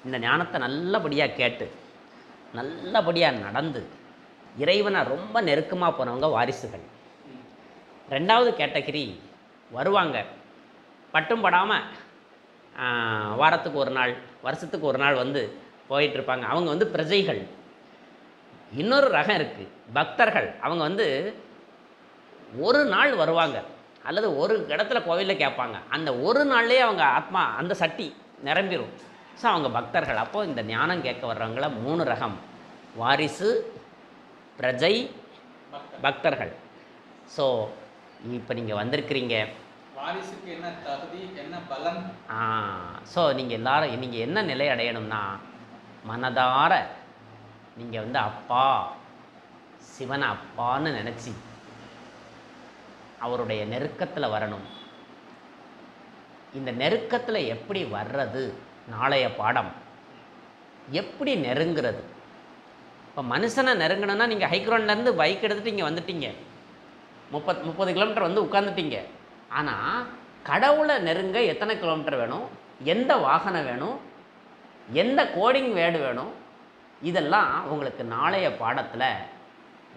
இந்த ஞானத்தை நல்லபடியாக கேட்டு நல்லபடியாக நடந்து இறைவனை ரொம்ப நெருக்கமாக போனவங்க வாரிசுகள் ம். ரெண்டாவது கேட்டகரி வருவாங்க பட்டும் படாமல் வாரத்துக்கு ஒரு நாள் வருஷத்துக்கு ஒரு நாள் வந்து போயிட்டுருப்பாங்க அவங்க வந்து பிரஜைகள் இன்னொரு ரகம் இருக்குது பக்தர்கள் அவங்க வந்து ஒரு நாள் வருவாங்க அல்லது ஒரு இடத்துல கோவிலில் கேட்பாங்க அந்த ஒரு நாள்லேயே அவங்க ஆத்மா அந்த சட்டி நிரம்பிடும் ஸோ அவங்க பக்தர்கள் அப்போது இந்த ஞானம் கேட்க வர்றவங்கள மூணு ரகம் வாரிசு பிரஜை பக்தர். பக்தர்கள் ஸோ இப்போ நீங்கள் வந்திருக்கிறீங்க வாரிசுக்கு என்ன தகுதி என்ன பலம் ஸோ நீங்கள் எல்லாரும் நீங்கள் என்ன நிலை அடையணும்னா மனதார நீங்கள் வந்து அப்பா சிவனை அப்பான்னு நினச்சி அவருடைய நெருக்கத்தில் வரணும் இந்த நெருக்கத்தில் எப்படி வர்றது நாளைய பாடம் எப்படி நெருங்குறது இப்போ மனுஷனை நெருங்கணும்னா நீங்கள் ஹைக்ரௌண்ட்லேருந்து பைக் எடுத்துகிட்டு இங்கே வந்துட்டீங்க முப்பத் முப்பது கிலோமீட்டர் வந்து உட்காந்துட்டீங்க ஆனால் கடவுளை நெருங்க எத்தனை கிலோமீட்டர் வேணும் எந்த வாகனம் வேணும் எந்த கோடிங் வேர்டு வேணும் இதெல்லாம் உங்களுக்கு நாளைய பாடத்தில்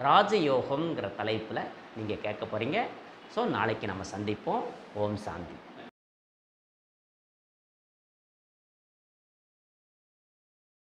ராஜயோகம்ங்கிற தலைப்பில் நீங்கள் கேட்க போகிறீங்க ஸோ நாளைக்கு நம்ம சந்திப்போம் ஓம் சாந்தி